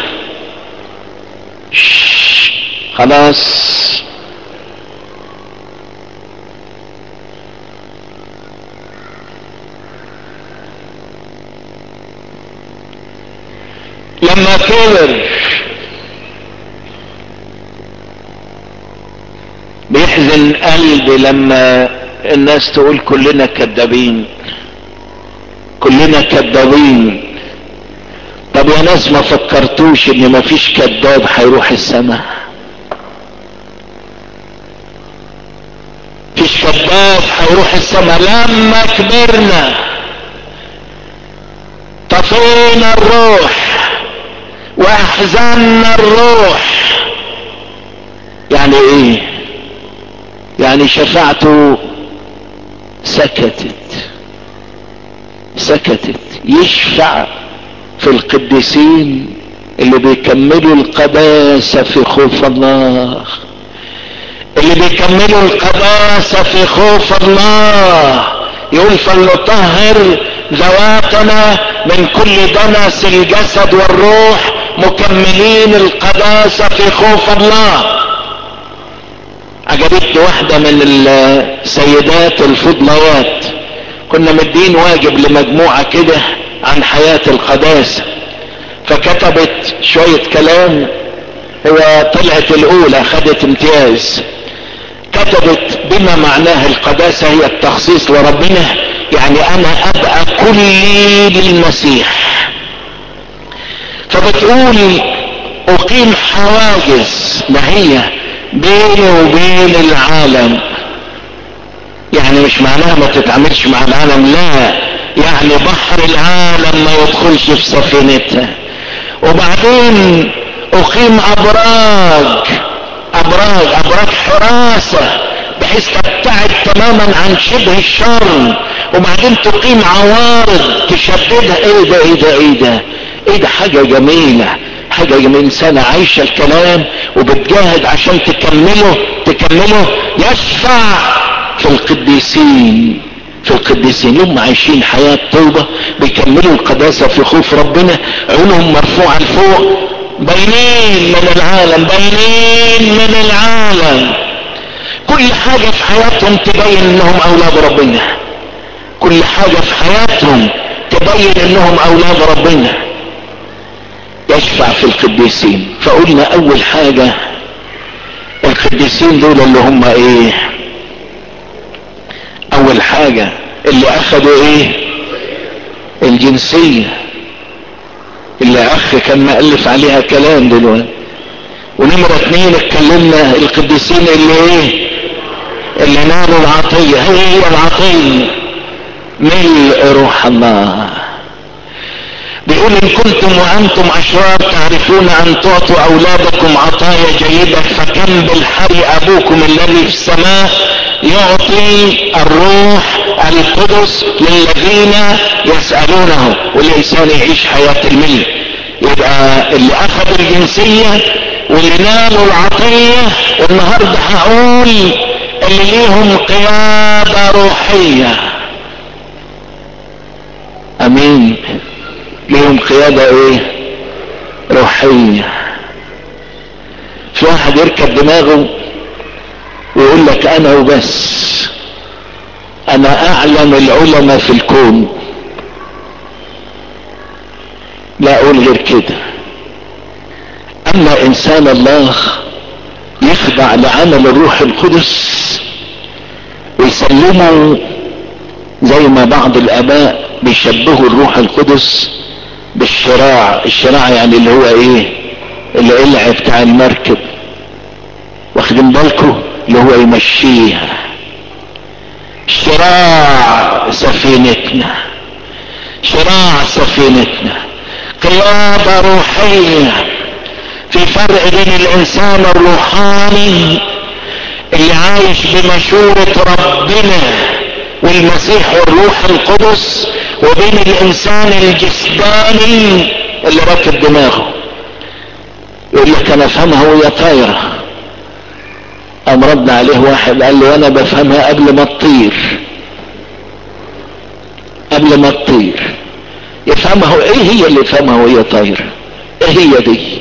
خلاص لما كبر بيحزن قلبي لما الناس تقول كلنا كذابين كلنا كذابين طب يا ناس ما فكرتوش ان مفيش كذاب هيروح السماء مفيش كذاب هيروح السماء لما كبرنا طفينا الروح واحزننا الروح يعني ايه يعني شفاعته سكتت سكتت يشفع في القديسين اللي بيكملوا القداسة في خوف الله اللي بيكملوا القداسة في خوف الله يقول فلنطهر ذواتنا من كل دنس الجسد والروح مكملين القداسة في خوف الله عجبتني واحدة من السيدات الفضليات كنا مدين واجب لمجموعة كده عن حياة القداسة فكتبت شوية كلام هو طلعت الاولى خدت امتياز كتبت بما معناه القداسة هي التخصيص لربنا يعني انا ابقى كلي للمسيح فبتقول اقيم حواجز ما هي بيني وبين العالم يعني مش معناها ما تتعاملش مع العالم لا يعني بحر العالم ما يدخلش في سفينتها وبعدين اقيم ابراج ابراج ابراج حراسة بحيث تبتعد تماما عن شبه الشر وبعدين تقيم عوارض تشددها ايه ده ايه ده ايه ده ايه ده حاجة جميلة حاجة جميلة انسانة عايشة الكلام وبتجاهد عشان تكمله تكمله يشفع في القديسين في القديسين هم عايشين حياة توبة بيكملوا القداسة في خوف ربنا عيونهم مرفوعة لفوق باينين من العالم باينين من العالم كل حاجة في حياتهم تبين انهم اولاد ربنا كل حاجة في حياتهم تبين انهم اولاد ربنا يشفع في القديسين فقلنا اول حاجة القديسين دول اللي هم ايه اول حاجة اللي اخدوا ايه الجنسية اللي اخ كان مألف عليها كلام دلوقتي ونمرة اتنين اتكلمنا القديسين اللي ايه اللي نالوا العطية هي هي العطية ملء روح الله بيقول ان كنتم وانتم اشرار تعرفون ان تعطوا اولادكم عطايا جيدة فكم بالحري ابوكم الذي في السماء يعطي الروح القدس للذين يسألونه والانسان يعيش حياة الملء يبقى اللي اخذ الجنسية واللي نالوا العطية النهاردة هقول اللي ليهم قيادة روحية امين ليهم قيادة ايه روحية في واحد يركب دماغه ويقول لك انا وبس انا اعلم العلماء في الكون لا اقول غير كده اما انسان الله يخضع لعمل الروح القدس ويسلمه زي ما بعض الاباء بيشبهوا الروح القدس بالشراع الشراع يعني اللي هو ايه القلع بتاع المركب واخدين بالكم اللي هو يمشيها شراع سفينتنا شراع سفينتنا قيادة روحية في فرق بين الانسان الروحاني اللي عايش بمشورة ربنا والمسيح والروح القدس وبين الانسان الجسداني اللي راكب دماغه يقول لك انا افهمها وهي طايره قام رد عليه واحد قال له انا بفهمها قبل ما تطير قبل ما تطير يفهمها ايه هي اللي يفهمها وهي طايره ايه هي دي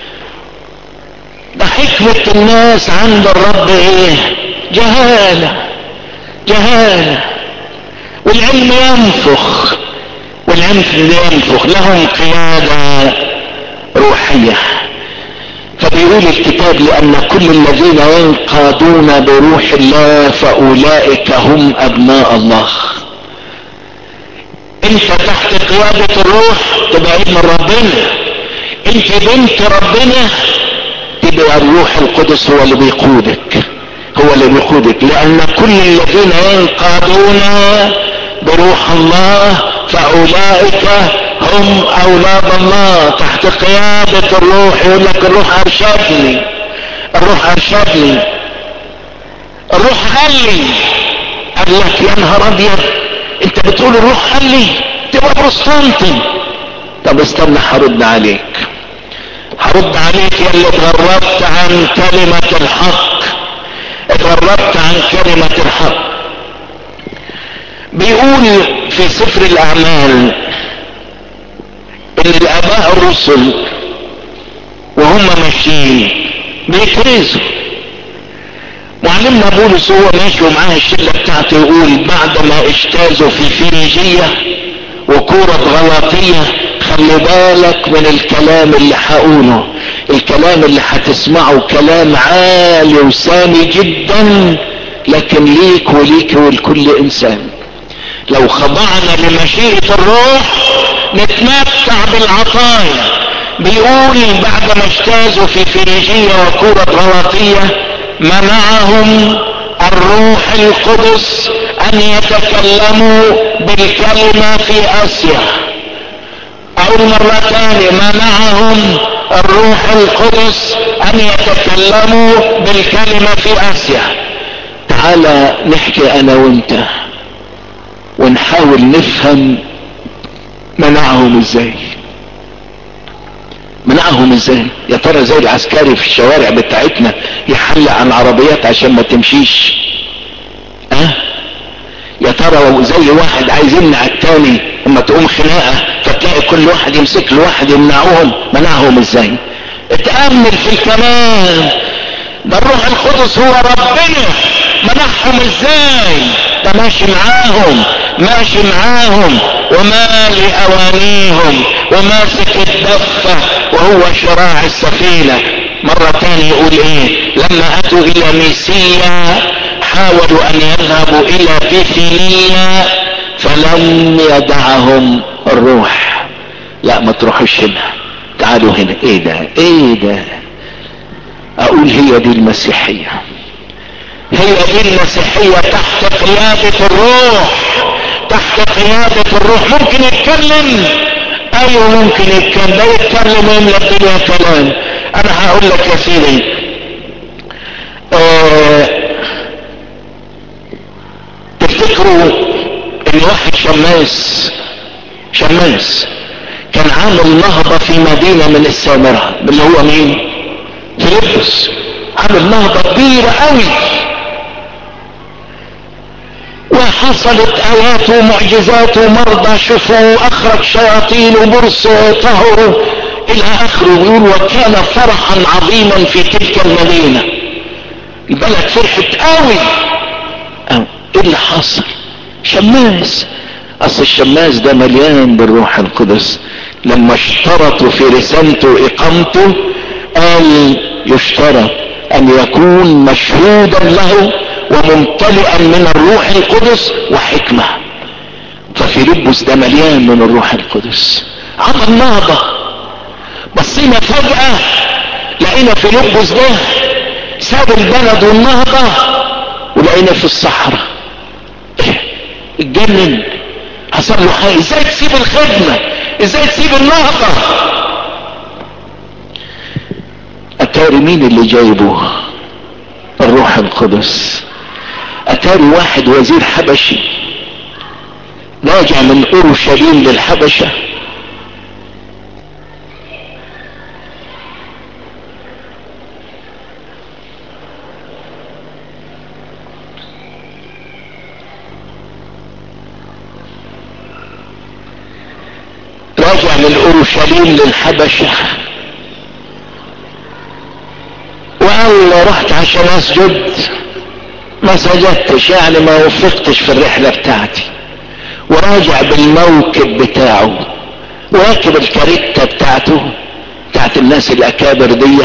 ده حكمة الناس عند الرب ايه جهالة جهالة والعلم ينفخ والعلم ينفخ لهم قيادة روحية فبيقول الكتاب لأن كل الذين ينقادون بروح الله فأولئك هم أبناء الله انت تحت قيادة الروح تبقى ابن ربنا انت بنت ربنا تبقى الروح القدس هو اللي بيقودك هو اللي بيقودك لأن كل الذين ينقادون بروح الله فأولئك هم أولاد الله تحت قيادة الروح يقول لك الروح أرشدني الروح أرشدني الروح قال لي قال لك يا نهار أبيض أنت بتقول الروح قال لي تبقى بروستانتي طب استنى هرد عليك هرد عليك يا اللي اتغربت عن كلمة الحق اتغربت عن كلمة الحق بيقول في سفر الاعمال ان الاباء الرسل وهم ماشيين بيكرزوا معلمنا بولس هو ماشي ومعاه الشله بتاعته يقول بعد ما اجتازوا في فينيجيه وكورة غلاطية خلي بالك من الكلام اللي هقوله الكلام اللي هتسمعه كلام عالي وسامي جدا لكن ليك وليك ولكل انسان لو خضعنا لمشيئة الروح نتمتع بالعطايا بيقول بعد ما اجتازوا في فينيجية وكورة غلاطية منعهم الروح القدس ان يتكلموا بالكلمة في اسيا اقول مرة تانية منعهم الروح القدس ان يتكلموا بالكلمة في اسيا تعالى نحكي انا وانت ونحاول نفهم منعهم ازاي منعهم ازاي يا ترى زي العسكري في الشوارع بتاعتنا يحلق عن العربيات عشان ما تمشيش اه يا ترى زي واحد عايز يمنع التاني اما تقوم خناقه فتلاقي كل واحد يمسك له واحد يمنعهم منعهم ازاي اتامل في الكلام ده الروح القدس هو ربنا منعهم ازاي ده ماشي معاهم ماشي معاهم وما لأوانيهم وماسك الدفة وهو شراع السفينة مرة تانية يقول ايه لما اتوا الى ميسيا حاولوا ان يذهبوا الى بيثينية فلم يدعهم الروح لا ما تروحوش هنا تعالوا هنا ايه ده ايه ده اقول هي دي المسيحية هي دي المسيحية تحت قيادة الروح تحت قيادة الروح ممكن يتكلم ايوه ممكن يتكلم ده يتكلم يملى الدنيا كلام انا هقول لك يا سيدي اه تفتكروا ان واحد شماس شماس كان عامل نهضة في مدينة من السامرة اللي هو مين فيلبس عامل نهضة كبيرة قوي وحصلت ايات ومعجزات ومرضى شفوا واخرج شياطين وبرص طهروا الى اخره يقول وكان فرحا عظيما في تلك المدينة البلد فرحت قوي ايه اللي حصل شماس اصل الشماس ده مليان بالروح القدس لما اشترطوا في رسالته اقامته قال يشترط ان يكون مشهودا له وممتلئا من الروح القدس وحكمة ففيلبس ده مليان من الروح القدس عمل نهضة بصينا فجأة لقينا فيلبس ده ساب البلد والنهضة ولقينا في الصحراء ايه اتجنن حصل له حاجة ازاي تسيب الخدمة ازاي تسيب النهضة اتاري مين اللي جايبه الروح القدس اتاري واحد وزير حبشي راجع من اورشليم للحبشة راجع من اورشليم للحبشة وقال رحت عشان اسجد ما سجدتش يعني ما وفقتش في الرحلة بتاعتي وراجع بالموكب بتاعه وراكب الكاريتا بتاعته بتاعت الناس الاكابر دي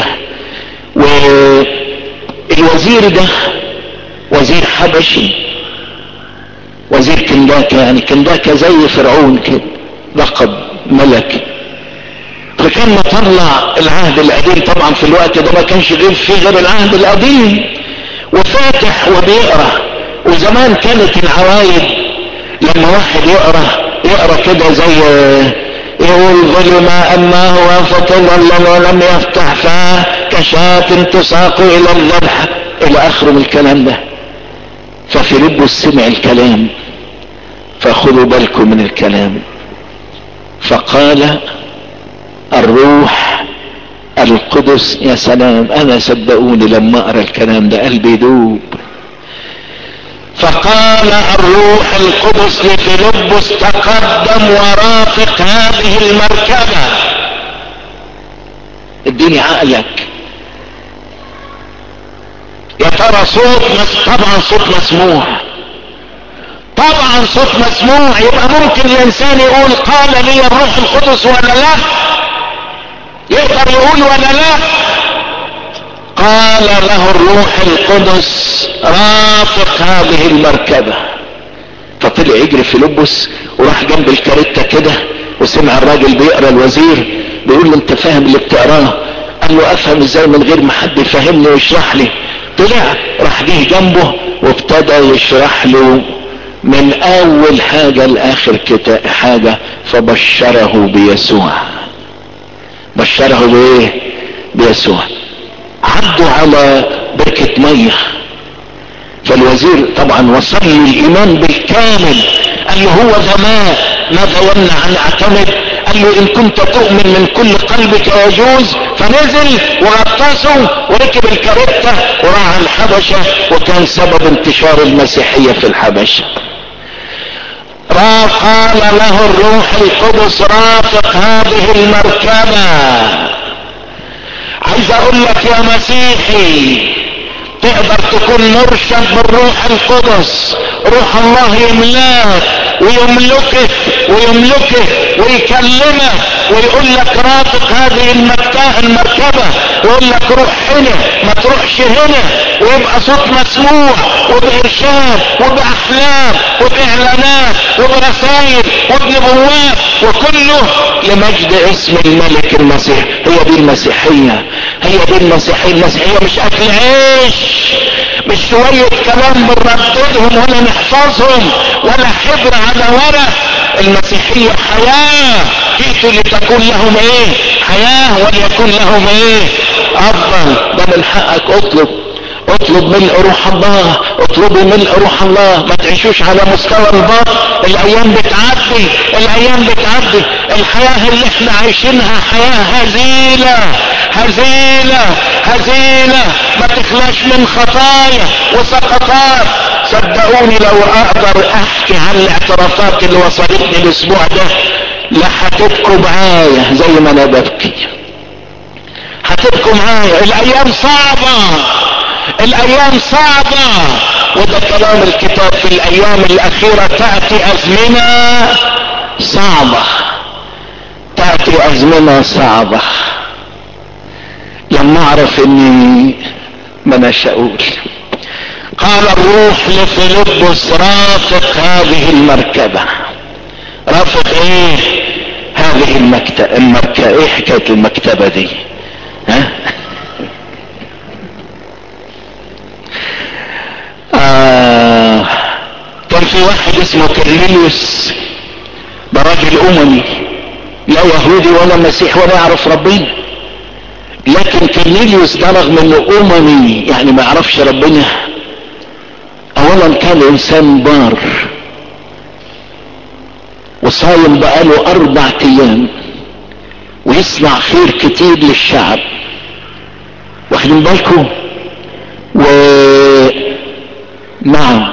والوزير ده وزير حبشي وزير كنداكا يعني كنداكا زي فرعون كده لقب ملكي فكان مطلع العهد القديم طبعا في الوقت ده ما كانش غير فيه غير العهد القديم وفاتح وبيقرا وزمان كانت العوايد لما واحد يقرا يقرا كده زي يقول ظلم اما هو فطل ولم يفتح فاه كشاة تساق الى الذبح الى اخر من الكلام ده ففيلبس سمع الكلام فخذوا بالكم من الكلام فقال الروح القدس يا سلام انا صدقوني لما اقرا الكلام ده قلبي يدوب فقال الروح القدس لفيلبس تقدم ورافق هذه المركبة اديني عقلك يا ترى صوت مس... طبعا صوت مسموع طبعا صوت مسموع يبقى ممكن الانسان يقول قال لي الروح القدس ولا لا يقدر يقول ولا لا قال له الروح القدس رافق هذه المركبة فطلع يجري في لبس وراح جنب الكاريتا كده وسمع الراجل بيقرا الوزير بيقول له انت فاهم اللي بتقراه قال له افهم ازاي من غير ما حد يفهمني ويشرح لي طلع راح جه جنبه وابتدى يشرح له من اول حاجة لاخر كتاب حاجة فبشره بيسوع بشره بايه بيسوع عدوا على بركة مية فالوزير طبعا وصل لي الايمان بالكامل قال له هو ذا ماء ماذا يمنع ان اعتمد قال له ان كنت تؤمن من كل قلبك يجوز فنزل وغطسه وركب الكاريتا وراح الحبشة وكان سبب انتشار المسيحية في الحبشة قال له الروح القدس رافق هذه المركبة عايز اقول لك يا مسيحي تقدر تكون مرشد بالروح القدس روح الله يملاك ويملكك ويملكك ويكلمك ويقول لك رافق هذه المركبة ويقول لك روح هنا ما تروحش هنا ويبقى صوت مسموع وبإرشاد وبأحلام وبإعلانات وبرسائل وبنبوات وكله لمجد اسم الملك المسيح هي دي المسيحية هي دي المسيحية المسيحية مش أكل عيش مش شوية كلام بنرددهم ولا نحفظهم ولا حبر على ورق المسيحية حياة جئت لتكون لهم ايه حياة وليكون لهم ايه افضل ده من حقك اطلب اطلب ملء روح الله اطلبوا ملء روح الله ما تعيشوش على مستوى الباطل الايام بتعدي الايام بتعدي الحياة اللي احنا عايشينها حياة هزيلة هزيلة هزيلة ما تخلاش من خطايا وسقطات صدقوني لو اقدر احكي عن الاعترافات اللي وصلتني الاسبوع ده لحتبكوا معايا زي ما انا ببكي هتبكوا معايا الايام صعبة الايام صعبة وده كلام الكتاب في الايام الاخيرة تأتي ازمنة صعبة تأتي ازمنة صعبة لما اعرف اني ما انا اقول قال الروح لفيلبس رافق هذه المركبة رافق ايه هذه المكتبة المركبة ايه حكاية المكتبة دي ها آه كان في واحد اسمه كرنيليوس ده راجل اممي لا يهودي ولا مسيح ولا يعرف ربنا لكن كرنيليوس ده رغم انه اممي يعني ما يعرفش ربنا اولا كان انسان بار وصايم بقاله اربع ايام ويصنع خير كتير للشعب واخدين بالكم و نعم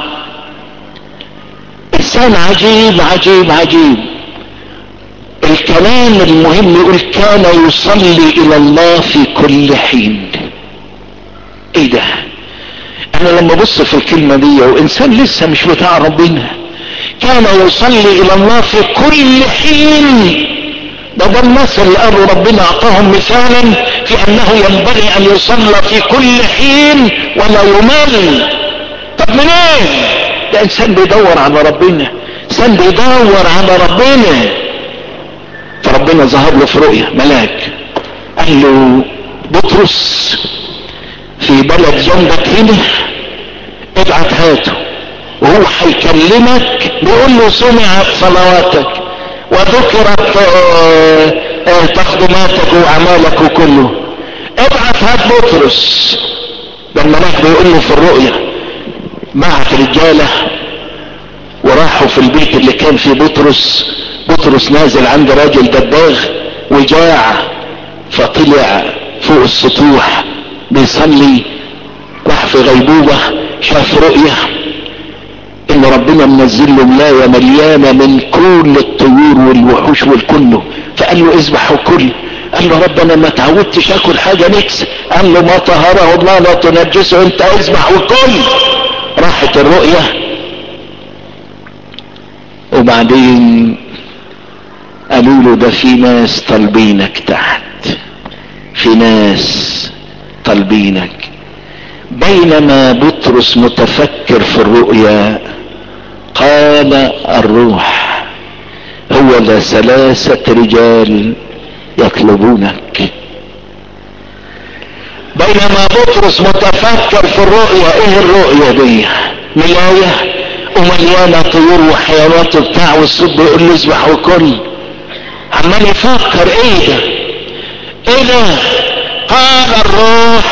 انسان عجيب عجيب عجيب الكلام المهم يقول كان يصلي الى الله في كل حين ايه ده انا لما ابص في الكلمة دي وانسان لسه مش بتاع ربنا كان يصلي الى الله في كل حين ده ده الناس اللي قالوا ربنا اعطاهم مثالا في انه ينبغي ان يصلى في كل حين ولا يمل طب منين ده انسان بيدور على ربنا انسان بيدور على ربنا فربنا ظهر له في رؤية ملاك قال له بطرس في بلد جنبك هنا ابعت هاته وهو هيكلمك بيقول له سمعت صلواتك وذكرت آه آه تقدماتك واعمالك كله ابعت هات بطرس ده الملاك بيقول له في الرؤية بعت رجالة وراحوا في البيت اللي كان فيه بطرس بطرس نازل عند راجل دباغ وجاع فطلع فوق السطوح بيصلي راح في غيبوبة شاف رؤية ان ربنا منزل له ملاية مليانة من كل الطيور والوحوش والكله فقال له اذبح وكل قال له رب انا ما تعودتش اكل حاجة نكس قال له ما طهره الله لا تنجسه انت اذبح وكل راحت الرؤية وبعدين قالوا له ده في ناس طالبينك تحت في ناس طالبينك بينما بطرس متفكر في الرؤيا قال الروح هو ذا ثلاثة رجال يطلبونك بينما بطرس متفكر في الرؤيا ايه الرؤيا دي ملاية ومليانة طيور وحيوانات وبتاع والصب يقول له اذبح وكل عمال يفكر ايه ده ايه ده قال الروح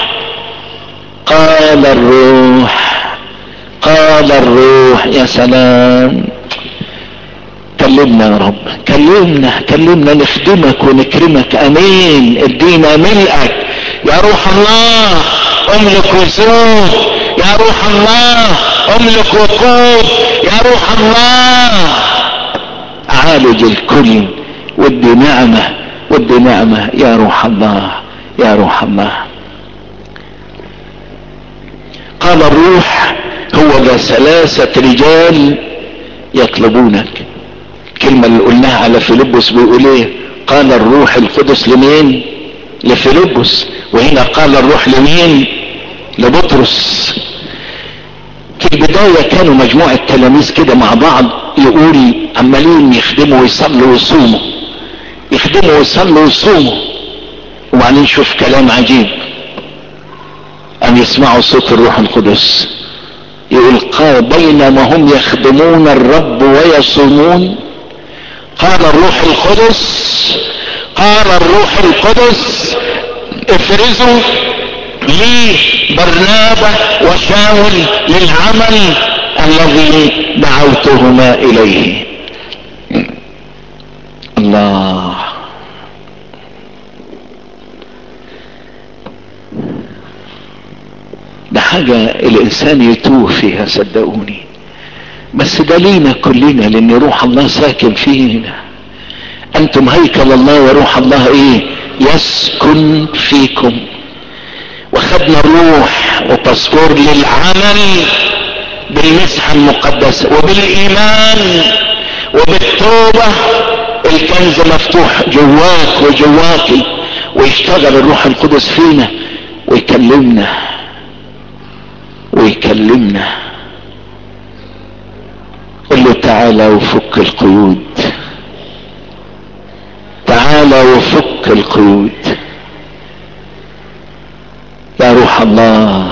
قال الروح قال الروح يا سلام كلمنا يا رب كلمنا كلمنا نخدمك ونكرمك امين ادينا ملئك يا روح الله املك وزود يا روح الله املك وقود يا روح الله عالج الكل ودي نعمة ودي نعمة يا روح الله يا روح الله قال الروح هو ذا ثلاثة رجال يطلبونك الكلمة اللي قلناها على فيلبس بيقول ايه قال الروح القدس لمين لفيلبس وهنا قال الروح لمين لبطرس في البداية كانوا مجموعة تلاميذ كده مع بعض يقول عمالين يخدموا ويصلوا ويصوموا يخدموا ويصلوا ويصوموا وبعدين شوف كلام عجيب ان يسمعوا صوت الروح القدس يقول قال بينما هم يخدمون الرب ويصومون قال الروح القدس قال الروح القدس افرزوا لي برنابة وشاول للعمل الذي دعوتهما اليه الله ده حاجة الانسان يتوه فيها صدقوني بس ده لينا كلنا لان روح الله ساكن فينا انتم هيكل الله وروح الله ايه يسكن فيكم وخدنا الروح وباسبور للعمل بالمسحة المقدسة وبالايمان وبالتوبة الكنز مفتوح جواك وجواكي ويشتغل الروح القدس فينا ويكلمنا ويكلمنا قل له تعالى وفك القيود تعالى وفك القيود يا روح الله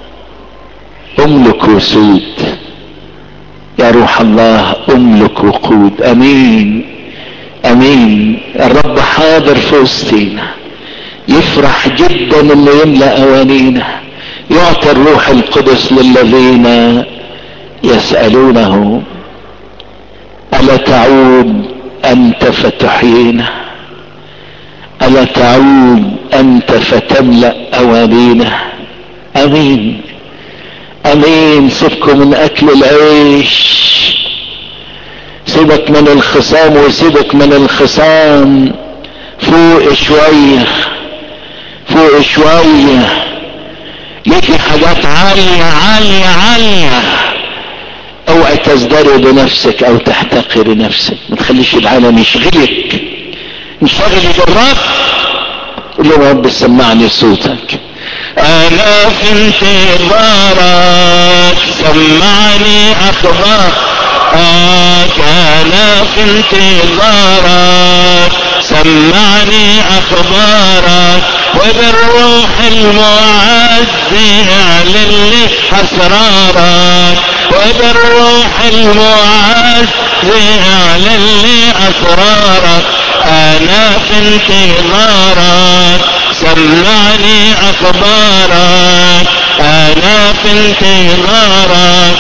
املك وسود يا روح الله املك وقود امين امين الرب حاضر في وسطينا يفرح جدا انه يملا اوانينا يعطي الروح القدس للذين يسالونه الا تعود انت فتحيينا الا تعود انت فتملا اوانينا امين امين سيبكم من اكل العيش سيبك من الخصام وسيبك من الخصام فوق شوية فوق شوية ليكي حاجات عالية عالية عالية اوعي تزدري بنفسك او تحتقري نفسك ما تخليش العالم يشغلك انشغلي بالرب قول له يا رب سمعني صوتك انا في انتظارك سمعني اخبارك انا في انتظارك سمعني اخبارك وبالروح المعزي اعلن لي اسرارك وبالروح المعزي اعلن لي اسرارك انا في انتظارك سمعني اخبارك انا في انتظارك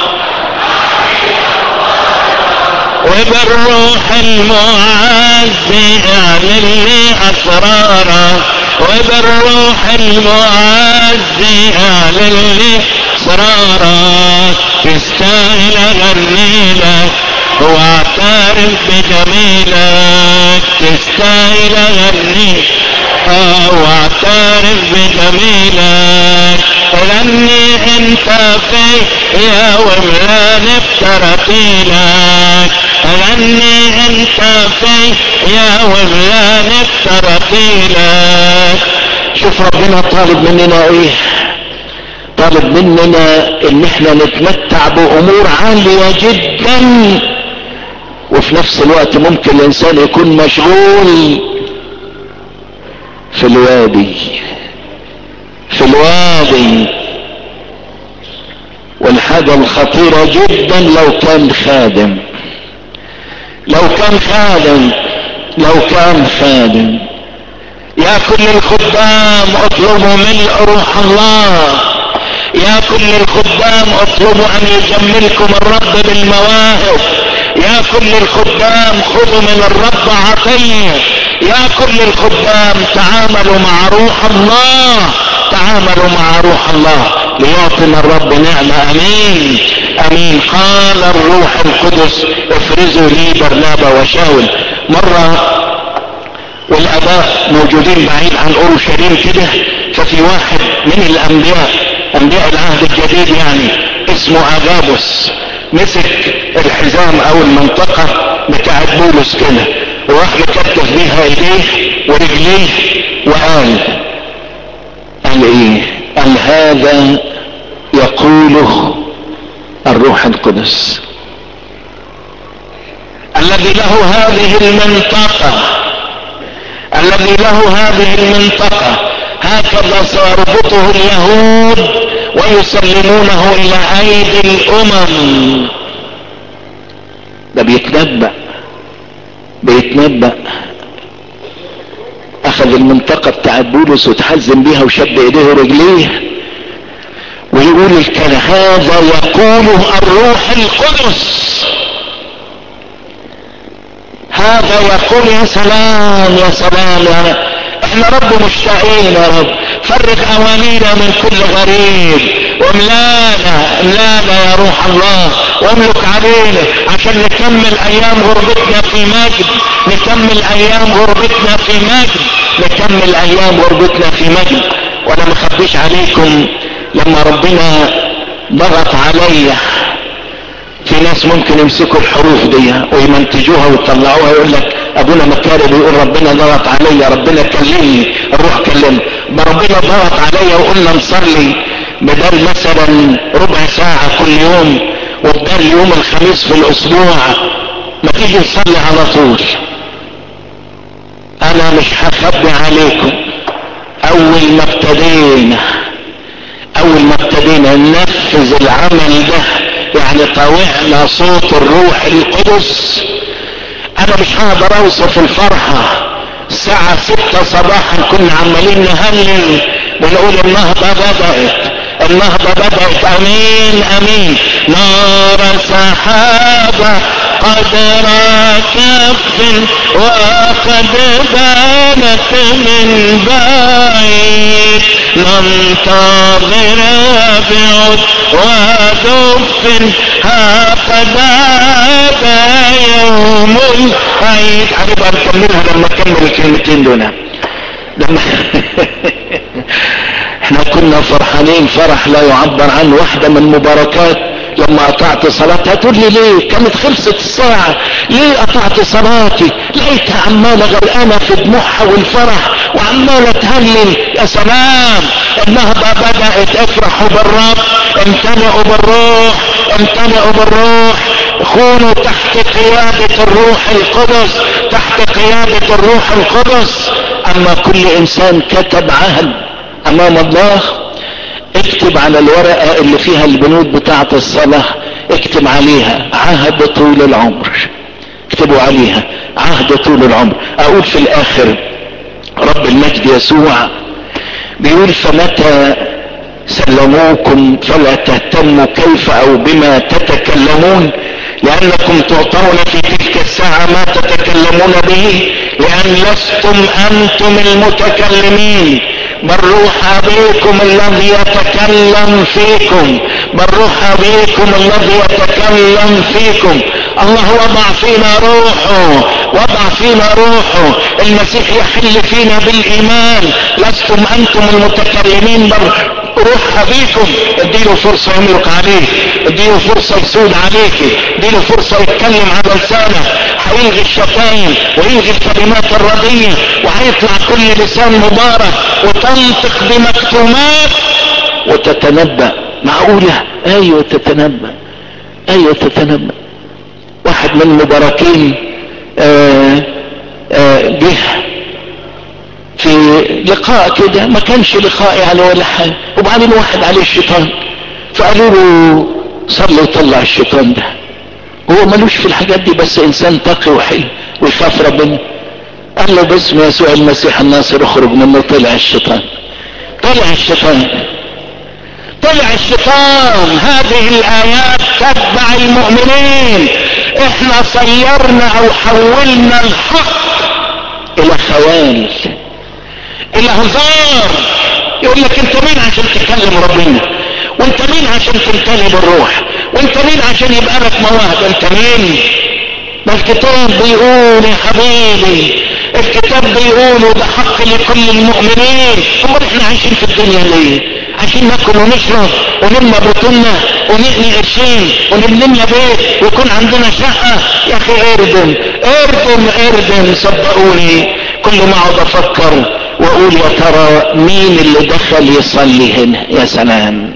وبالروح المعزي اعلن لي اسرارك وبالروح المعزي اعلن لي اسرارك تستاهل اغني لك واعترف بجميلك تستاهل اغني واعترف بجميلك غني انت فيا وملاني بترتيلك غني انت فيا وملاني بترتيلك شوف ربنا طالب مننا ايه طالب مننا ان احنا نتمتع بامور عالية جدا وفي نفس الوقت ممكن الانسان يكون مشغول في الوادي في الوادي والحاجة الخطيرة جدا لو كان خادم لو كان خادم لو كان خادم يا كل الخدام اطلبوا ملء روح الله يا كل الخدام اطلبوا ان يجملكم الرب بالمواهب يا كل الخدام خذوا من الرب عطية يا كل الخدام تعاملوا مع روح الله تعاملوا مع روح الله ليعطينا الرب نعمة امين امين قال الروح القدس افرزوا لي برنابا وشاول مرة والاباء موجودين بعيد عن اورشليم كده ففي واحد من الانبياء انبياء العهد الجديد يعني اسمه اغابوس مسك الحزام او المنطقة بتاعت بولس كده وراح مكتف بيها ايديه ورجليه وقال قال ايه قال هذا يقوله الروح القدس الذي له هذه المنطقة الذي له هذه المنطقة هكذا سيربطه اليهود ويسلمونه الى ايدي الامم ده بيتنبأ بيتنبأ اخذ المنطقة بتاعت بولس وتحزم بيها وشد ايديه ورجليه ويقول الكلام هذا يقوله الروح القدس هذا يقول يا سلام يا سلام يا رب احنا رب مشتاقين يا رب فرق اوانينا من كل غريب واملانا املانا يا روح الله واملك علينا عشان نكمل ايام غربتنا في مجد نكمل ايام غربتنا في مجد نكمل ايام غربتنا في مجد وانا مخبيش عليكم لما ربنا ضغط عليا في ناس ممكن يمسكوا الحروف دي ويمنتجوها ويطلعوها ويقول لك ابونا مكاري بيقول ربنا ضغط عليا ربنا كلمني الروح كلمني ما ربنا ضغط عليا وقلنا نصلي بدل مثلا ربع ساعة كل يوم وبدل يوم الخميس في الاسبوع ما تيجي نصلي على طول انا مش هخبي عليكم اول ما ابتدينا اول ما ابتدينا ننفذ العمل ده يعني طوعنا صوت الروح القدس انا مش هقدر اوصف الفرحة الساعة ستة صباحا كنا عمالين نهلل ونقول النهضة بدأت النهضة بدأت امين امين نار سحابة قد كف وقد بانت من بعيد ننتظر بعد ودف هكذا يوم العيد هنبقى نكملها لما اكمل الكلمتين دول لما احنا كنا فرحانين فرح لا يعبر عنه واحدة من مباركات لما قطعت صلاتها تقول لي ليه كانت خلصت الساعة ليه قطعت صلاتي لقيتها عمالة غرقانة في دموعها والفرح وعمالة تهلل يا سلام النهضة بدأت افرحوا بالرب امتلئوا بالروح امتلئوا بالروح كونوا تحت قيادة الروح القدس تحت قيادة الروح القدس اما كل انسان كتب عهد امام الله اكتب على الورقة اللي فيها البنود بتاعة الصلاة اكتب عليها عهد طول العمر اكتبوا عليها عهد طول العمر اقول في الاخر رب المجد يسوع بيقول فمتى سلموكم فلا تهتموا كيف او بما تتكلمون لانكم تعطون في تلك الساعة ما تتكلمون به لان لستم انتم المتكلمين بل روح ابيكم الذي يتكلم فيكم بل روح ابيكم الذي يتكلم فيكم الله وضع فينا روحه وضع فينا روحه المسيح يحل فينا بالايمان لستم انتم المتكلمين بل روح ابيكم اديله فرصة يملك عليك اديله فرصة يسود عليك اديله فرصة يتكلم على لسانه هيلغي الشتايم ويلغي الكلمات الردية وهيطلع كل لسان مبارك وتنطق بمكتومات وتتنبأ معقولة ايوه تتنبأ ايوه تتنبأ واحد من المباركين آه آه جه في لقاء كده ما كانش لقاء يعني ولا حاجة وبعدين واحد عليه الشيطان فقالوا له صلي وطلع الشيطان ده هو ملوش في الحاجات دي بس انسان تقي وحلو ويخاف ربنا قال له باسم يسوع المسيح الناصر اخرج منه طلع الشيطان طلع الشيطان طلع الشيطان هذه الايات تتبع المؤمنين احنا صيرنا او حولنا الحق الى خيال الى هزار يقول لك انت مين عشان تكلم ربنا وانت مين عشان تمتلي بالروح وانت مين عشان يبقى لك مواهب انت مين ما الكتاب بيقول يا حبيبي الكتاب بيقول ده حق لكل المؤمنين امال احنا عايشين في الدنيا ليه عشان ناكل ونشرب ونملى بطوننا ونقني قرشين ونبني بيت ويكون عندنا شقة يا اخي اردم اردم اردم صدقوني كل ما اقعد افكر واقول يا ترى مين اللي دخل يصلي هنا يا سلام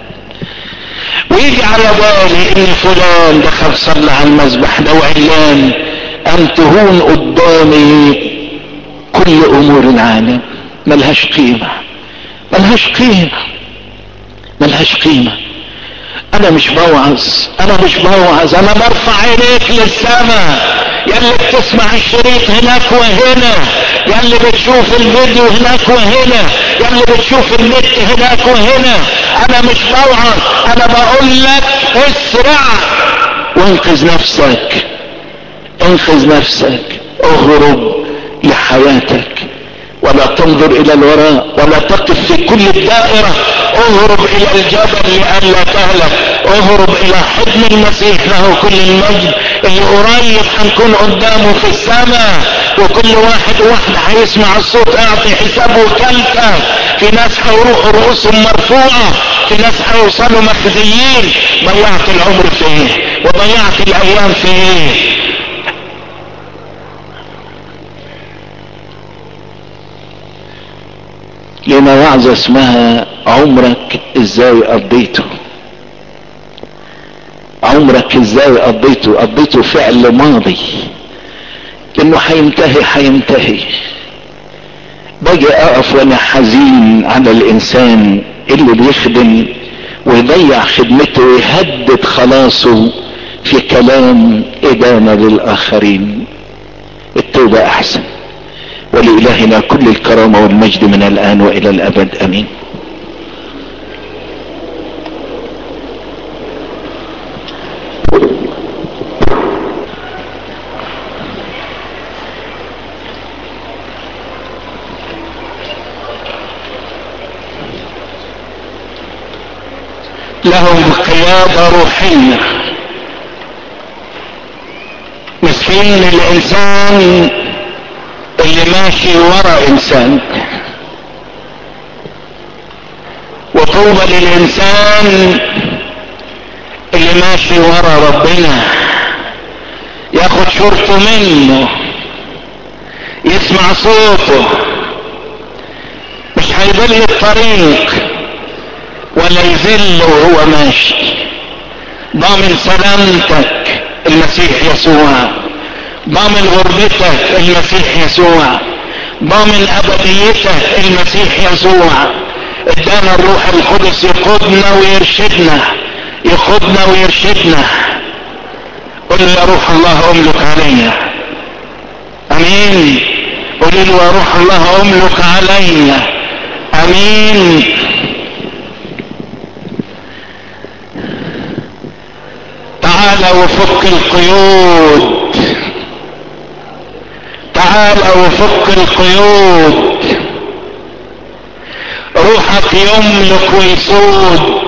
ويجي على بالي ان فلان دخل صلى على المذبح ده وعلان ان تهون قدامي كل امور العالم ملهاش قيمة ملهاش قيمة ملهاش قيمة انا مش بوعظ انا مش بوعظ انا برفع عينيك للسماء يلي بتسمع الشريط هناك وهنا يلي بتشوف الفيديو هناك وهنا يلي بتشوف النت هناك وهنا انا مش بوعظ انا بقول لك اسرع وانقذ نفسك انقذ نفسك اهرب لحياتك ولا تنظر الى الوراء ولا تقف في كل الدائرة اهرب الى الجبل لئلا تهلك اهرب الى حضن المسيح له كل المجد اللي قريب هنكون قدامه في السماء وكل واحد واحد هيسمع الصوت اعطي حسابه كلفة في ناس هيروحوا رؤوسهم مرفوعة في ناس هيوصلوا مخزيين ضيعت العمر في ايه وضيعت الايام في ايه لنا وعظة اسمها عمرك ازاي قضيته عمرك ازاي قضيته قضيته فعل ماضي لانه هينتهي هينتهي باجي اقف وانا حزين على الانسان اللي بيخدم ويضيع خدمته ويهدد خلاصه في كلام ادانة للاخرين التوبة احسن ولإلهنا كل الكرامة والمجد من الآن وإلى الأبد أمين لهم قيادة روحية مسكين الإنسان اللي ماشي ورا انسان وطوبى للانسان اللي ماشي ورا ربنا ياخد شرطه منه يسمع صوته مش هيضل الطريق ولا يذل وهو ماشي ضامن سلامتك المسيح يسوع ضامن غربتك المسيح يسوع ضامن ابديتك المسيح يسوع ادانا الروح القدس يقودنا ويرشدنا يقودنا ويرشدنا قل يا روح الله املك علي امين قل له يا روح الله املك علي امين تعال وفك القيود تعال وفك القيود روحك يملك ويسود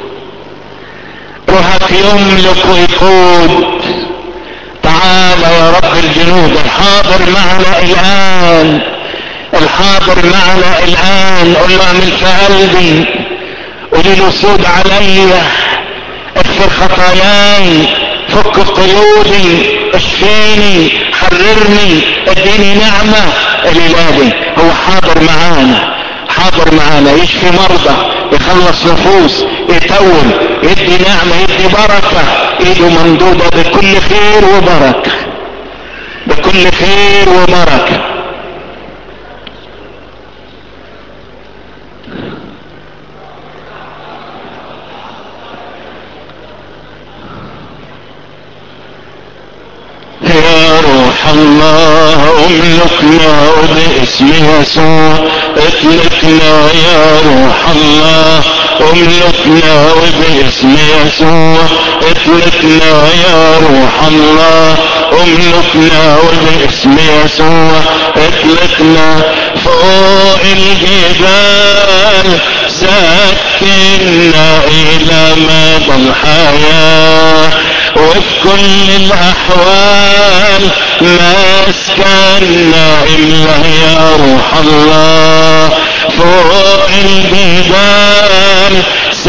روحك يملك ويقود تعال يا رب الجنود الحاضر معنا الان الحاضر معنا الان قل له اعمل في قلبي قولي له سود علي اغفر خطاياي فك قيودي اشفيني حررني اديني نعمة الالهي هو حاضر معانا حاضر معانا يشفي مرضى يخلص نفوس يتوب يدي نعمة يدي بركة ايده ممدودة بكل خير وبركة بكل خير وبركة يا روح الله املكنا وباسم يسوع اطلقنا يا روح الله املكنا وباسم يسوع اطلقنا يا روح الله املكنا وباسم يسوع اطلقنا فوق الجبال سكنا الى مدى الحياه وفي كل الاحوال مسكنا الا يا روح الله فوق الجبال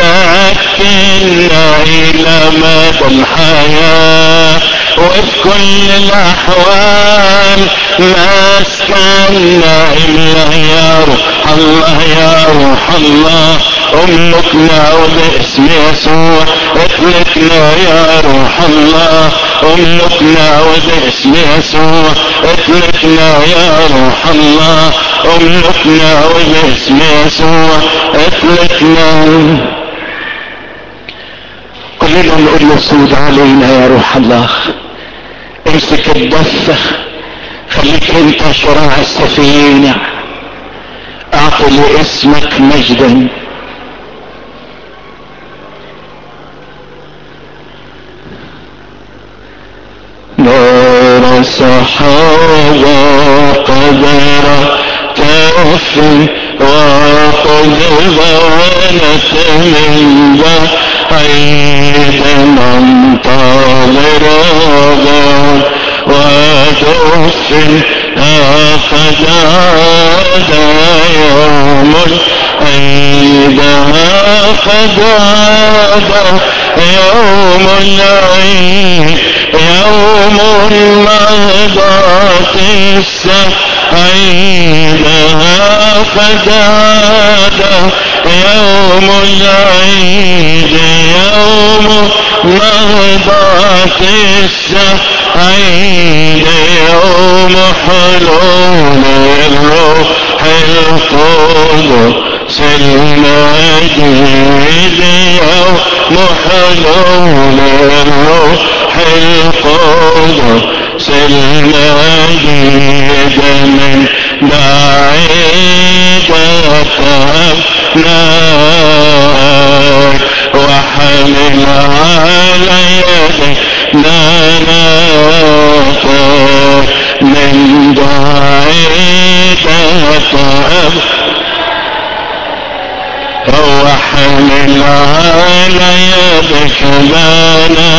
سكنا الى مدى الحياه وفي كل الاحوال مسكنا الا يا روح الله يا روح الله املكنا وباسم يسوع اطلقنا يا روح الله املكنا وباسم يسوع اطلقنا يا روح الله املكنا وباسم يسوع اطلقنا كلنا نقول له سود علينا يا روح الله امسك الدفة خليك انت شراع السفينة اعطي لاسمك مجدا نار الصحابة قدر كف وقد بانت من بعيد منتظر ودف قد عاد يوم العيد قد عاد يوم العيد يوم مضت السعيد قد عاد يوم العيد يوم مضت السعيد يوم حلول الروح القدس المجيد يوم حلول الروح القدس المجيد من بعيد تهبناك وحمل على يدك نامك من بعيد تهب هو حمل على يدك بانا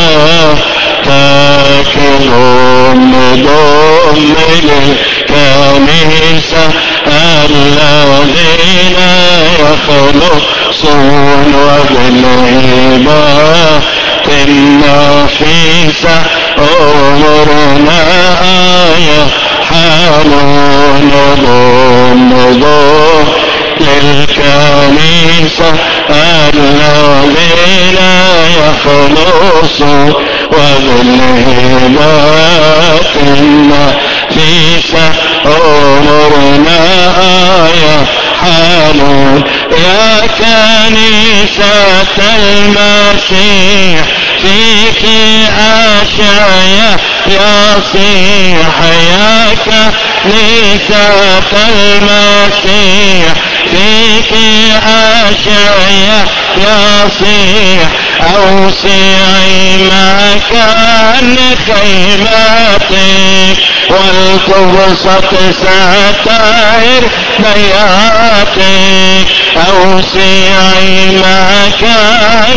تاكلهم ضم للكنيسة الذين يخلصون وبالعباد النفيسة أمرنا آية حنون ضم ضم للكنيسة الذين يخلصون وبالهبات النفيسة أمرنا آية حنون يا كنيسة المسيح فيك أشعيا يصيح يا كنيسة المسيح فيك أشعيا يصيح أوسعي مكان خيمتك والتبسط ستائر بياتك أوسعي مكان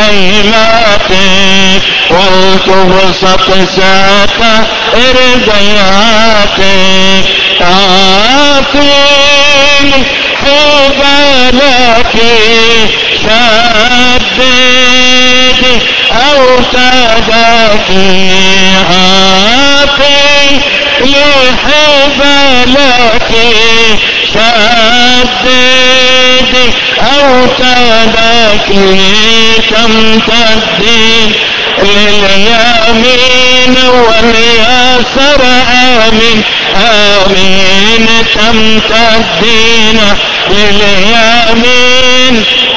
خيمتك والتبسط ستائر بياتك أعطيني حبالك شددي أو تدكي عافي لحبالك شددي أو تدكي تمتدي لليمين واليسار آمين آمين تمتدين لليمين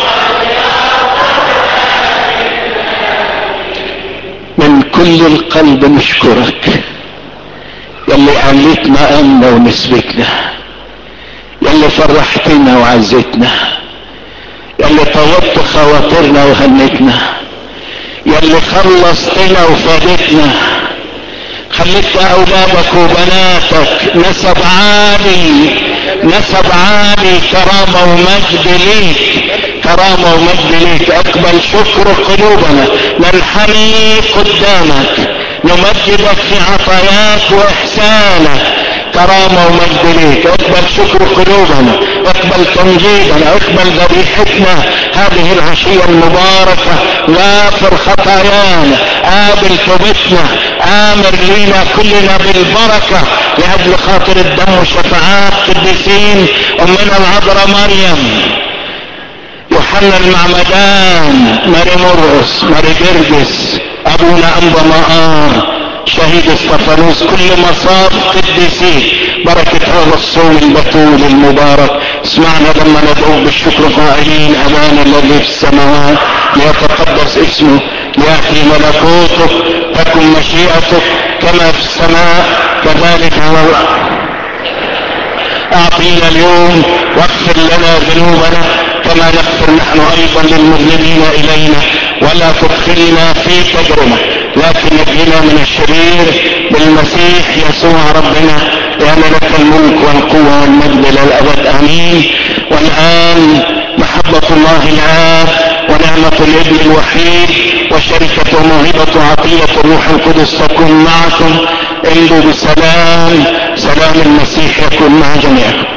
من كل القلب نشكرك يلي عليتنا أمنا ونسبتنا يلي فرحتنا وعزتنا يلي طوبت خواطرنا وهنتنا يلي خلصتنا وفادتنا خليت اولادك وبناتك نسب عالي نسب عالي كرامة ومجد ليك كرامة ومجد ليك اقبل شكر قلوبنا ننحني قدامك نمجدك في عطاياك واحسانك كرامة ومجد ليك اقبل شكر قلوبنا اقبل تمجيدنا اقبل ذبيحتنا هذه العشية المباركة غافر خطايانا قابل توبتنا امر لينا كلنا بالبركة لاجل خاطر الدم وشفاعات قديسين امنا العذراء مريم يوحنا المعمدان ماري مرقس ماري جرجس ابونا انبا مقار شهيد استفانوس كل مصاب قديسين بركة هذا الصوم البتول المبارك اسمعنا لما ندعو بالشكر قائلين أبانا الذي في السماوات ليتقدس اسمه ليأتي ملكوتك تكن مشيئتك كما في السماء كذلك على الأرض اعطينا اليوم واغفر لنا ذنوبنا كما نغفر نحن ايضا للمذنبين الينا ولا تدخلنا في تجربه لكن نجينا من الشرير بالمسيح يسوع ربنا لان لك الملك والقوه والمجد الى الابد امين والان محبه الله الاب ونعمه الابن الوحيد وشركه وموهبه عطيه الروح القدس تكون معكم امضوا بسلام سلام المسيح يكون مع جميعكم